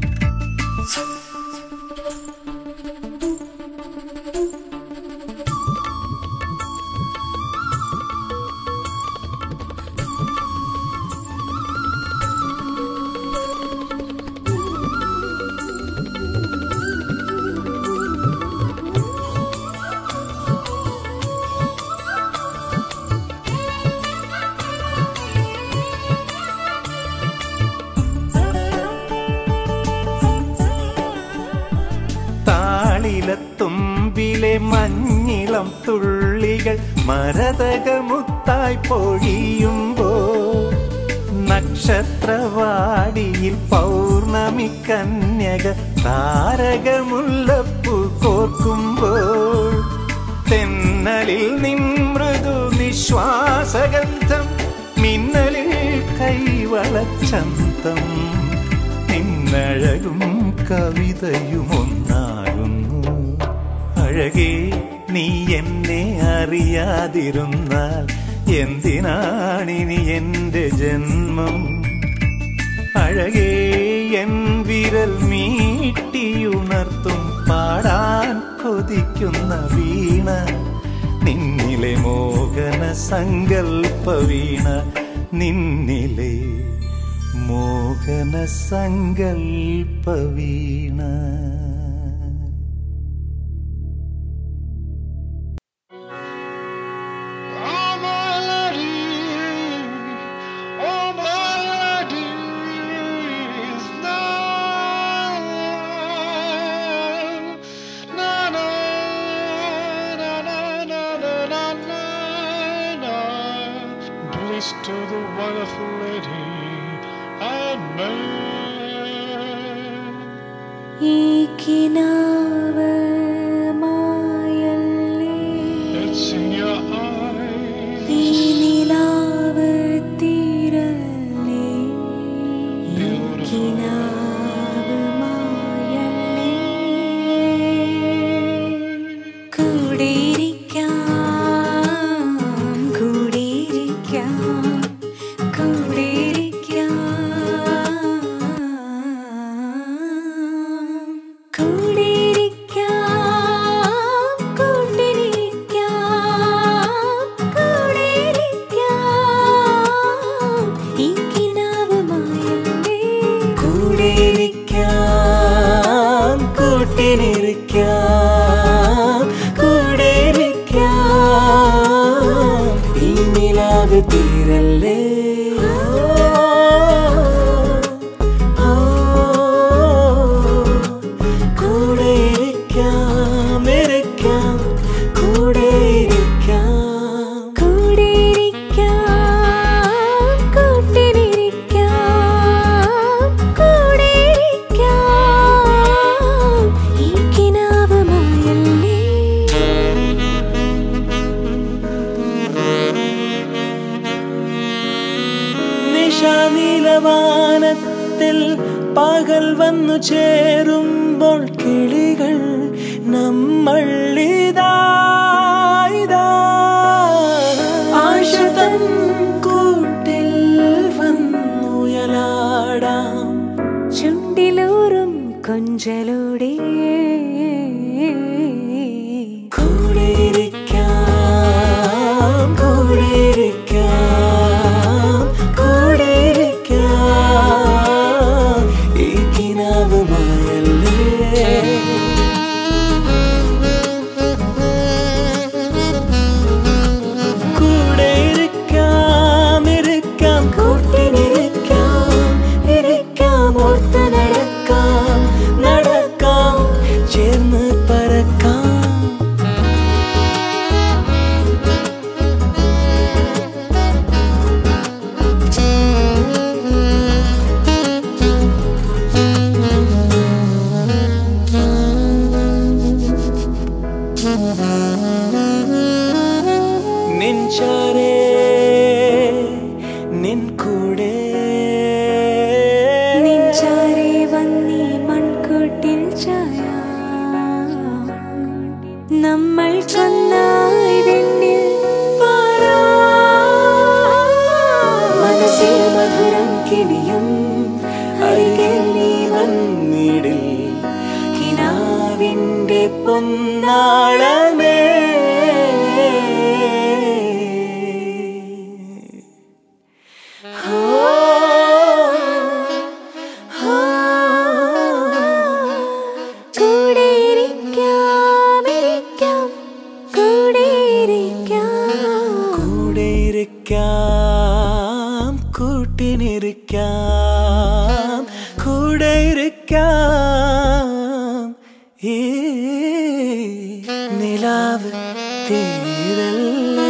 താളിലത്തുമ്പിലെ മഞ്ഞിളം തുള്ളികൾ മരതകമുത്തായി പൊഴിയുമ്പോ നക്ഷത്രവാടിയിൽ പൗർണമി കന്യക താരകമുല്ലപ്പൂ കോർക്കുമ്പോൾ തെന്നലിൽ നിൻ മൃദു നിശ്വാസഗന്ധം മിന്നലിൽ കൈവളച്ചന്തം നിന്നഴകും കവിതയും ഒന്നാകുന്നു അഴകേ നീ എന്നെ അറിയാതിരുന്നാൽ എന്തിനാണിനി എന്റെ ജന്മം അഴകേ എൻ വിരൽ മീട്ടിയുണർത്തും പാടാൻ കൊതിക്കുന്ന വീണ നിന്നിലെ മോഹന സങ്കൽപ്പ വീണ നിന്നിലെ മോഹന സങ്കൽപ്പ വീണ Oh my lady, oh my ladies, na na na na na na na na na. Bliss to the wonderful lady I met. ഈ കിനാവ് മായല്ലേ It's in your eyes. ഈ നിലാവ് തീരല്ലേ ഈ കിനാവ് മായല്ലേ കൂടിയിരിക്കാം കൂടിയിരിക്കാം കൂടിയിരിക്കാം കൂടിയിരിക്കാം കൂട്ടിരിക്കാം കൂടിയിരിക്കാം ഈ കിനാവുമായല്ലേ കൂടിയിരിക്കാം കൂട്ടിനിരിക്കാം കൂടെയിരിക്കാം ഈ നിലാവ് തീരല്ലേ ഓ, കൂടെയിരിക്കാം ഇരിക്കാം കൂടെയിരിക്കാം കൂടിയിരിക്കാം കൂട്ടിരിക്കാം കൂടിയിരിക്കാം ഈ കിനാവുമായല്ലേ നിശാനീലവാനത്തിൽ പകൽ വന്നു ചേരുമ്പോൾ കിളികൾ നമ്മൾ ഇതാ ഇതാ ആശതൻ കൂട്ടിൽ വന്നുയലാടാം ചുണ്ടിലൂറും കൊഞ്ചലോടെ കൂടെയിരിക്കാം കൂടെയിരിക്കാം കൂടെയിരിക്കാം ഈ കിനാവുമായല്ലേ കൂടെയിരിക്കാം ഇരിക്കാം കൂട്ടിനിരിക്കാം ഇരിക്കാം ഓർത്ത് നടക്കാം നടക്കാം ചാരേ നിൻ കൂടെ നെഞ്ചാരെ വന്നീ മൺകൂട്ടിൽ ചായ നമ്മൾ കൊന്നായി വെണ്ണിൽ പാരാ മനസ്സിൽ മധുരം കിണിയും അരികിൽ നീ വന്നിടിൽ കിനാവിൻ്റെ പൊന്നാളമേ കൂടെയിരിക്കാം കൂടെയിരിക്കാം കൂടെ ഇരിക്കാം കൂട്ടിനിരിക്കാം കൂടെ ഇരിക്കാം ഈ നിലാവ് തീരല്ലേ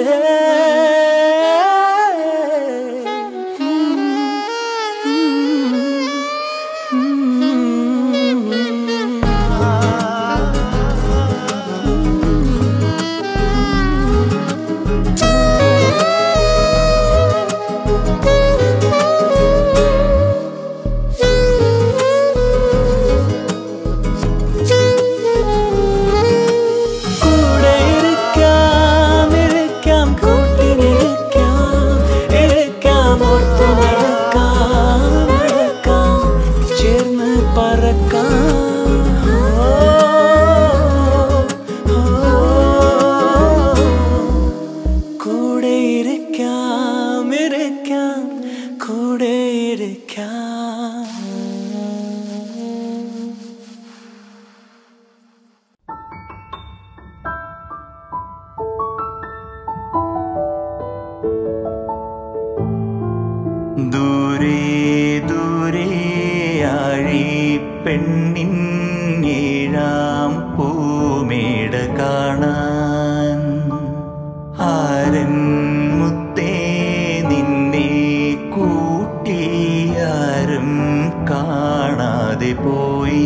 കൂടെ ഇരിക്കാം ഇരിക്കാം കൂട്ടിനിരിക്കാം ഇരിക്കാം ഓർത്തു നടക്കാം നടക്കാം ചേർന്ന് പറക്കാം കൂടെ ഇരിക്കാം ഇരിക്കാം കൂടെ ഇരിക്കാം ദൂരെ ദൂരെ ആഴി പെണ്ണിൻ ഏഴാം പൂമേട കാണാൻ ആരൻ മുത്തേ നിന്നെ കൂട്ടിയാരും കാണാതെ പോയി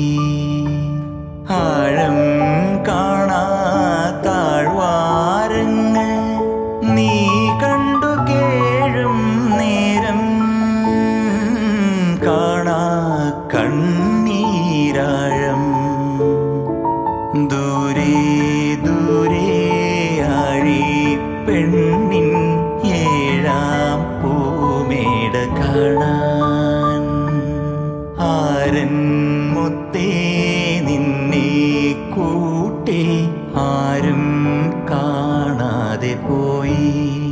ആഴം കാണാ താഴ്വാരങ്ങൾ നീ കണ്ടു കേഴും നേരം കാണാ കണ്ണീരാഴം ദൂരെ ദൂരെ ആഴി പെണ്ണിൻ ഏഴാം പൂമേട കാണാൻ ആരൻ മുത്തേ നിന്നെ കൂട്ടി ആരും കാണാതെ പോയി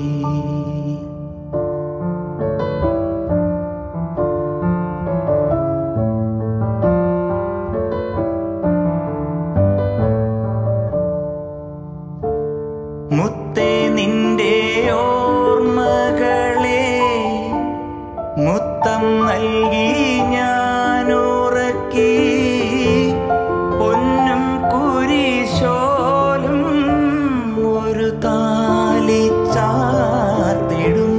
മുത്തേ നിന്റെ ഓർമ്മകളെ മുത്തം നൽകി ഞാനുറക്കി പൊന്നും കുരിശോലും ഒരു താലി ചാർത്തിടും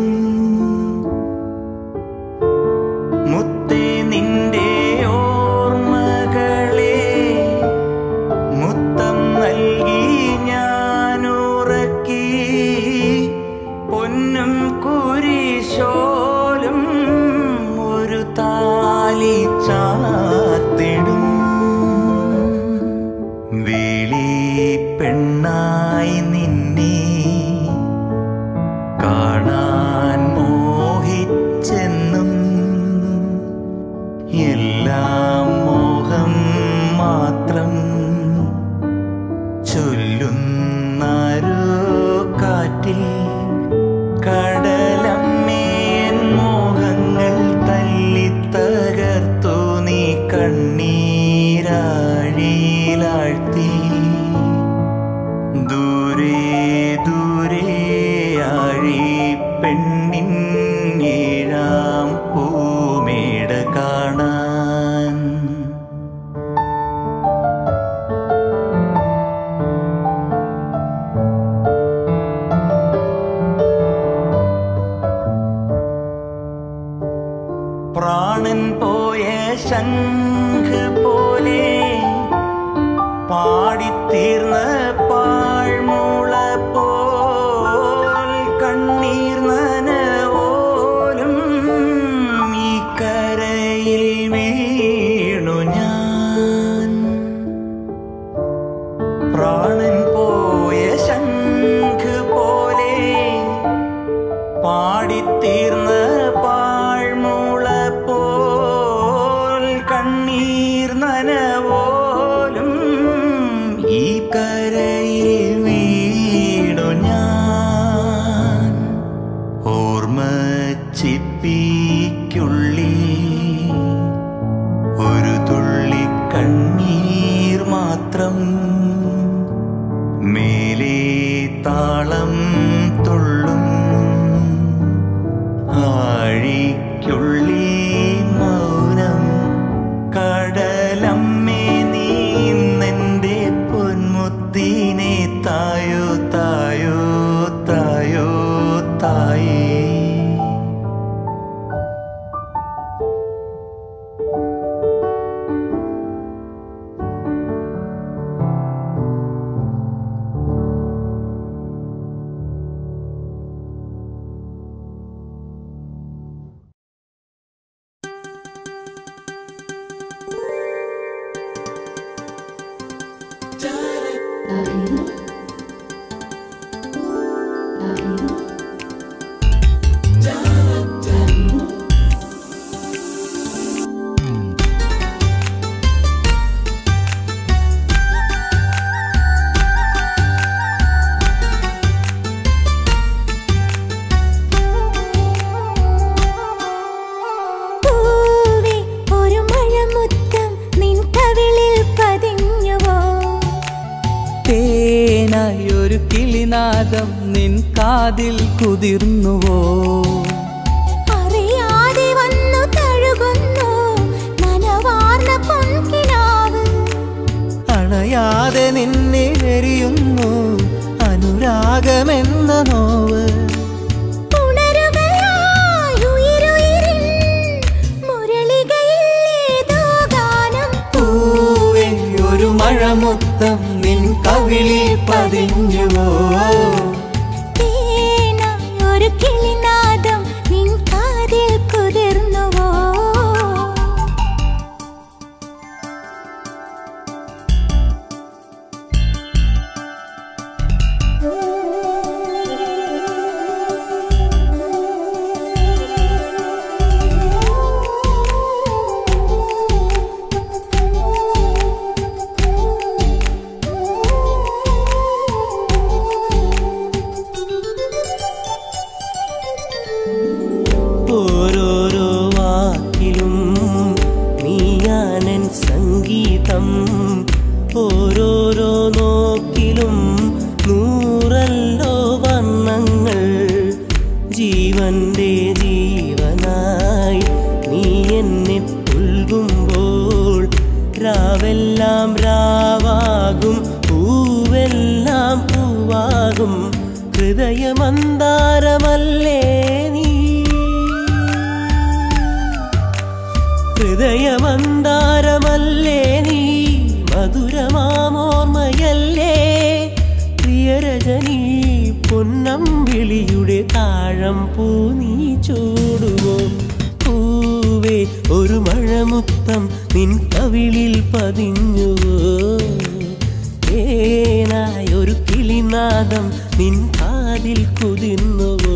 മുത്തേ നിന്റെ ഓർമ്മകളെ മുത്തം നൽകി ഞാനുറക്കി പൊന്നും കുരിശോലും ഒരു താലി ചാർത്തിടും വിളി പെണ്ണായി നിന്നെ കാണാൻ മോഹിച്ചെന്നും എല്ലാം മോഹം മാത്രം ചൊല്ലുന്നാരോ കാറ്റിൽ കടലമ്മേൻ മോഹങ്ങൾ തല്ലിത്തകർത്തു നീ കണ്ണീരാഴിയിലാഴ്ത്തി ദൂരെ ദൂരെ ആഴി പെണ്ണിൻ ഏഴാം പൂമേട കാണാൻ പ്രാണൻ പോയ ശംഖ് പോലെ പാടിത്തീർന്ന പാഴ്മുള പോൽ താളം തുള്ളും ആഴിക്കുള്ളി മൗനം കടലമ്മേ നീന്നെൻ്റെ പൊന്മുത്തിനെ തായോ തായോ തായോ തായേ പൂവേ ഒരു മഴമുത്തം നിൻ കവിളിൽ പതിഞ്ഞുവോ തേനായി ഒരു കിളിനാദം നിൻ കാതിൽ കുതിർന്നുവോ അറിയാതെ വന്നു തഴുകുന്നു നനവാർന്ന പൊൻകിനാവ് അണയാതെ നിന്നെ എരിയുന്നു അനുരാഗമെന്ന നോവ് ഉണരുകയായി ഉയിരുയിരിൻ മുരളികയിൽ ഏതോ ഗാനം പൂവേ ഒരു മഴമുത്തം നിൻ കവിളിൽ പതിഞ്ഞുവോ തേനായി ഒരു കിളിനാദം നിൻ കാതിൽ കുതിർന്നുവോ ഓരോരോ വാക്കിലും നീയാനൻ സംഗീതം ഓരോരോ നോക്കിലും നൂറല്ലോ വർണ്ണങ്ങൾ ജീവന്റെ ജീവനായി നീ എന്നെ പുൽകുമ്പോൾ രാവെല്ലാം രാവാകും പൂവെല്ലാം പൂവാകും ഹൃദയമന്താരമല്ലേ നീ ഹൃദയമന്താരമല്ലേ നീ മധുരമാമോർമ്മയല്ലേ പ്രിയരജനി പൊന്നമ്പിളിയുടെ താഴം പൂ നീ ചൂടുവോ പൂവേ ഒരു മഴമുത്തം നിൻ കവിളിൽ പതിഞ്ഞുവോ തേനായ ഒരു കിളിനാദം നിൻ കാതിൽ കുതിർന്നുവോ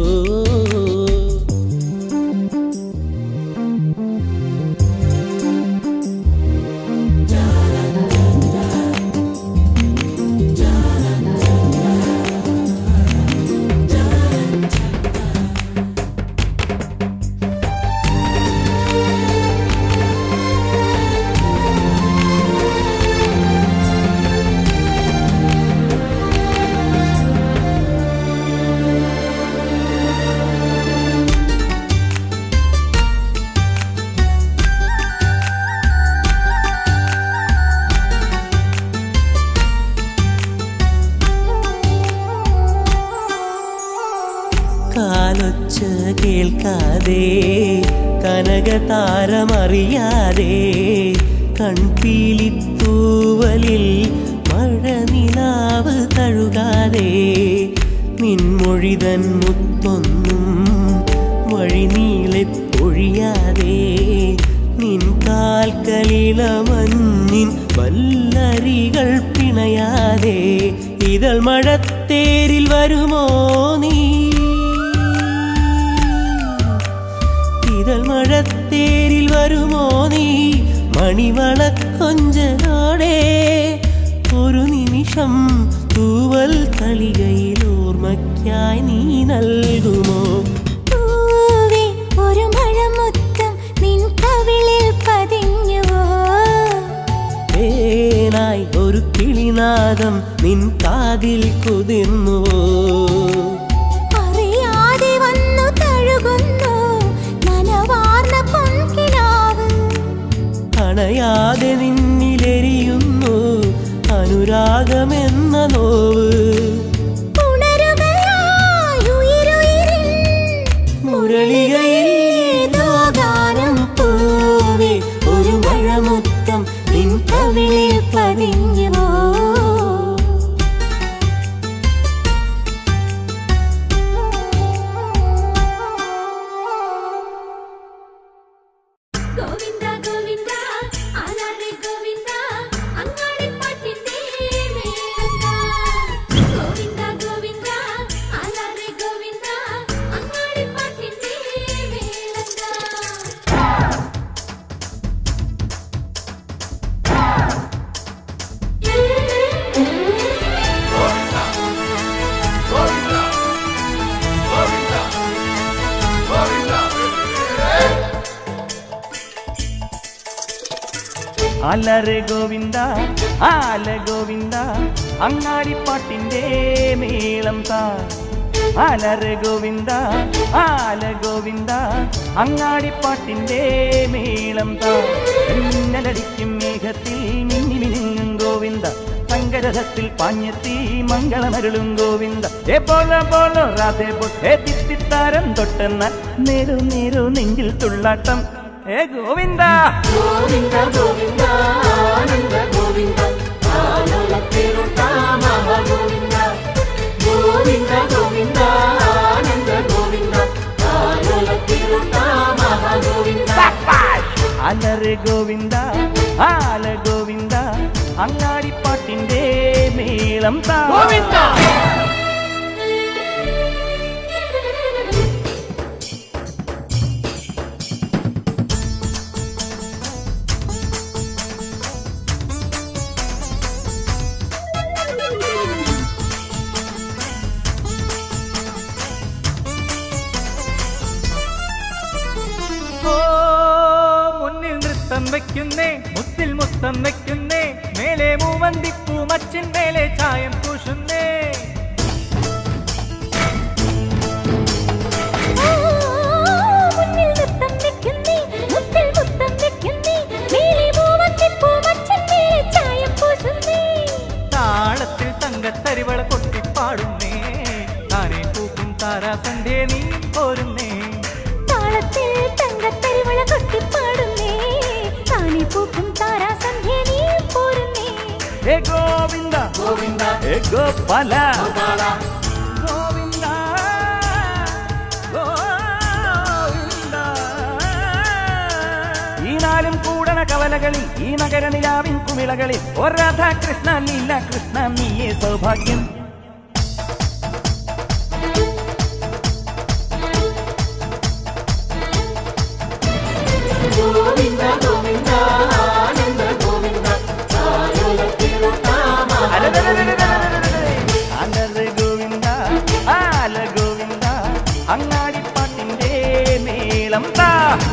കാലൊച്ച കേൾക്കാതെ കനകതാരമറിയാതെ കൺപീലിത്തൂവലിൽ മഴനിലാവ് തഴുകാതെ നിൻമൊഴിതൻ മുത്തൊന്നും വഴിനീളെ പൊഴിയാതെ നിൻ കാൽക്കലിളമഞ്ഞിൻ വല്ലരികൾ പിണയാതെ ഇതൾ മഴത്തേരിൽ വരുമോ നീ ഇതൾ മഴത്തേരിൽ വരുമോ നീ മണിവളക്കൊഞ്ചലോടെ ഒരു നിമിഷം തൂവൽ തളികയിൽ ഓർമ്മയ്ക്കായി നീ നൽകുമോ പൂവേ ഒരു മഴമുത്തം നിൻ കവിളിൽ പതിഞ്ഞുവോ തേനായി ഒരു കിളിനാദം നിൻ കാതിൽ കുതിർന്നുവോ അലറെ ഗോവിന്ദ ആല ഗോവിന്ദ അങ്ങാടിപ്പാട്ടിന്റെ മേളം താ അലറെ ഗോവിന്ദ ആല ഗോവിന്ദ അങ്ങാടിപ്പാട്ടിന്റെ മേളം താ മിന്നലടിക്കും മേഘത്തിൽ മിന്നി മിനുങ്ങും ഗോവിന്ദ സങ്കരഥത്തിൽ പാഞ്ഞെത്തി മംഗളമരുളും ഗോവിന്ദ ഏ പോല പോലോ രാധേ പൊട്ടേ തിത്തിത്താരം തൊട്ടെന്ന നേരു നേരു നെഞ്ചിൽ തുള്ളാട്ടം ഏ ഗോവിന്ദ ഗോവിന്ദ ഗോവിന്ദ ആനന്ദ ഗോവിന്ദ ആലോലത്തിരുട്ട മഹാഗോവിന്ദ ഗോവിന്ദ ഗോവിന്ദ ആനന്ദ ഗോവിന്ദ ആലോലത്തിരുട്ട മഹാഗോവിന്ദ അലറ് ഗോവിന്ദ ആല ഗോവിന്ദ അങ്ങാടിപ്പാട്ടിന്റെ മേളം താ ഗോവിന്ദ ഓ മുന്നിൽ നൃത്തം വെക്കുന്നേ മുത്തിൽ മുത്തം വെക്കുന്നേ മേലെ മൂവന്തിപ്പൂ മച്ചിൻ മേലെ ചായം പൂശുന്നേ മുന്നിൽ നൃത്തം വെക്കുന്നേ മുത്തിൽ മുത്തം വെക്കുന്നേ മേലെ മൂവത്തിപ്പൂ മച്ചൻ മേലെ ചായം പൂശുന്നേ താളത്തിൽ തങ്കത്തരിവള കൊട്ടിപ്പാടുന്നേ താനെ പൂക്കും താരാസന്ധേ നീ പോരുന്നേ താളത്തിൽ തങ്കത്തരിവള കൊട്ടിപ്പാടുന്നേ താനെ പൂക്കും താരാസന്ധ്യ നീ പോരുന്നേ ഏ ഗോവിന്ദ ഗോവിന്ദ ഏ ഗോപാല ഗോവിന്ദ ഗോവിന്ദ ഈ നാലും കൂടണ കവലകളിൽ ഈ നഗര നിലാവിൻ കുമിളകളിൽ ഓ രാധാകൃഷ്ണ ലീല കൃഷ്ണ നീയേ സൗഭാഗ്യം ഗോവിന്ദ ഗോവിന്ദ ആനന്ദ ഗോവിന്ദ ആലോലത്തിരുട്ട അലറ് ഗോവിന്ദ ആല ഗോവിന്ദ അങ്ങാടിപ്പാട്ടിന്റെ മേളം താ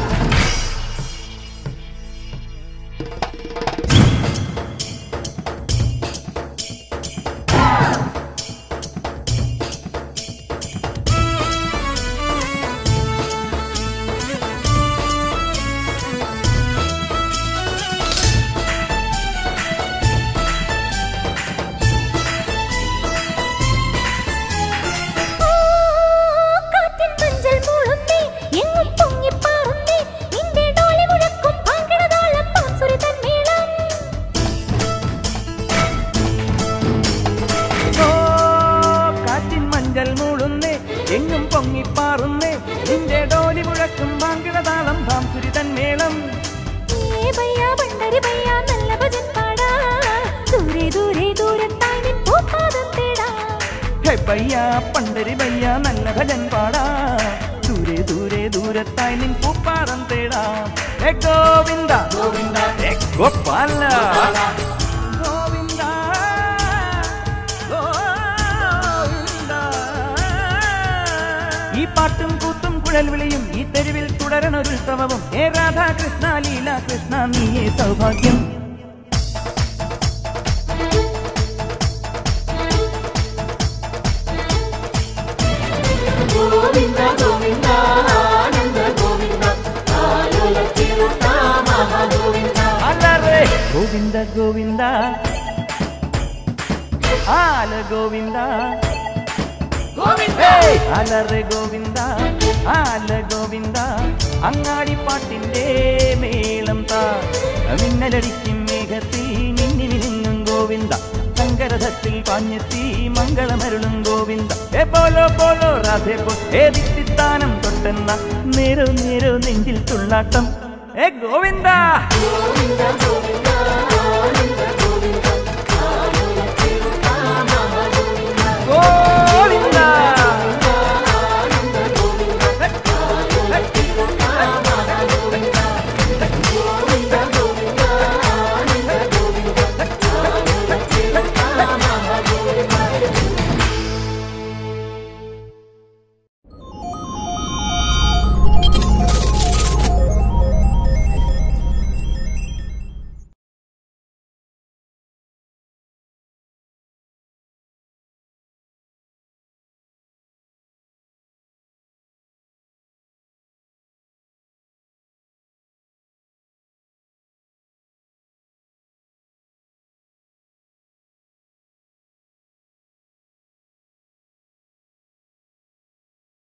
കാറ്റിൻ മഞ്ചൽ മൂളുന്നേ എങ്ങും പൊങ്ങിപ്പാറുന്നേ നിന്റെ ഡോലി മുഴക്കും പാങ്കണതാളം പാൻസുരി തന്മേളം ഓ കാറ്റിൻ മഞ്ചൽ മൂളുന്നേ എങ്ങും പൊങ്ങിപ്പാറുന്നേ നിന്റെ ഡോലി മുഴക്കും വാങ്കിടതാളം ഭാംസുരി തന്മേളം ഏ ഭയ്യ പണ്ടരി ഭയ്യ നല്ല ഭജൻ പാടാ ദൂരെ ദൂരെ ദൂരത്തായി നിൻ പൂപ്പാദം തേടാ ഹേ ബയ്യ പണ്ടരി ബയ്യ നല്ല ഭജൻ പാടാ ദൂരെ ദൂരെ ദൂരത്തായി നിൻ പൂപ്പാറം തേടാ ഹേ ഗോവിന്ദ ഗോവിന്ദ ഹേ ഗോപാല ഗോവിന്ദ ഗോവിന്ദ ഈ പാട്ടും കൂത്തും കുഴൽ വിളിയും ഈ തെരുവിൽ തുടരണൊരു ഉത്സവവും ഹേ രാധാകൃഷ്ണ ലീല കൃഷ്ണ നീയേ സൗഭാഗ്യം ഗോവിന്ദ ഗോവിന്ദ ആനന്ദ ഗോവിന്ദ ആലോലത്തിരുട്ട മഹാഗോവിന്ദ അല്ലറേ ഗോവിന്ദ ഗോവിന്ദ ആല ഗോവിന്ദ ഏയ്! അലറെ ഗോവിന്ദ ആല ഗോവിന്ദ അങ്ങാടിപ്പാട്ടിന്റെ മേളം താ മിന്നലടിക്കും മേഘത്തിൽ മിന്നി മിനുങ്ങും ഗോവിന്ദ ശങ്കരഥത്തിൽ പാഞ്ഞെത്തി മംഗളമരുളും ഗോവിന്ദ ഏ പോലോ പോലോ രാധേ പോ ഏ ദിത്തിത്താനം തൊട്ടെന്ന നേരോ നേരോ നെഞ്ചിൽ തുള്ളാട്ടം ഏ ഗോവിന്ദ ഗോവിന്ദ ഗോവിന്ദ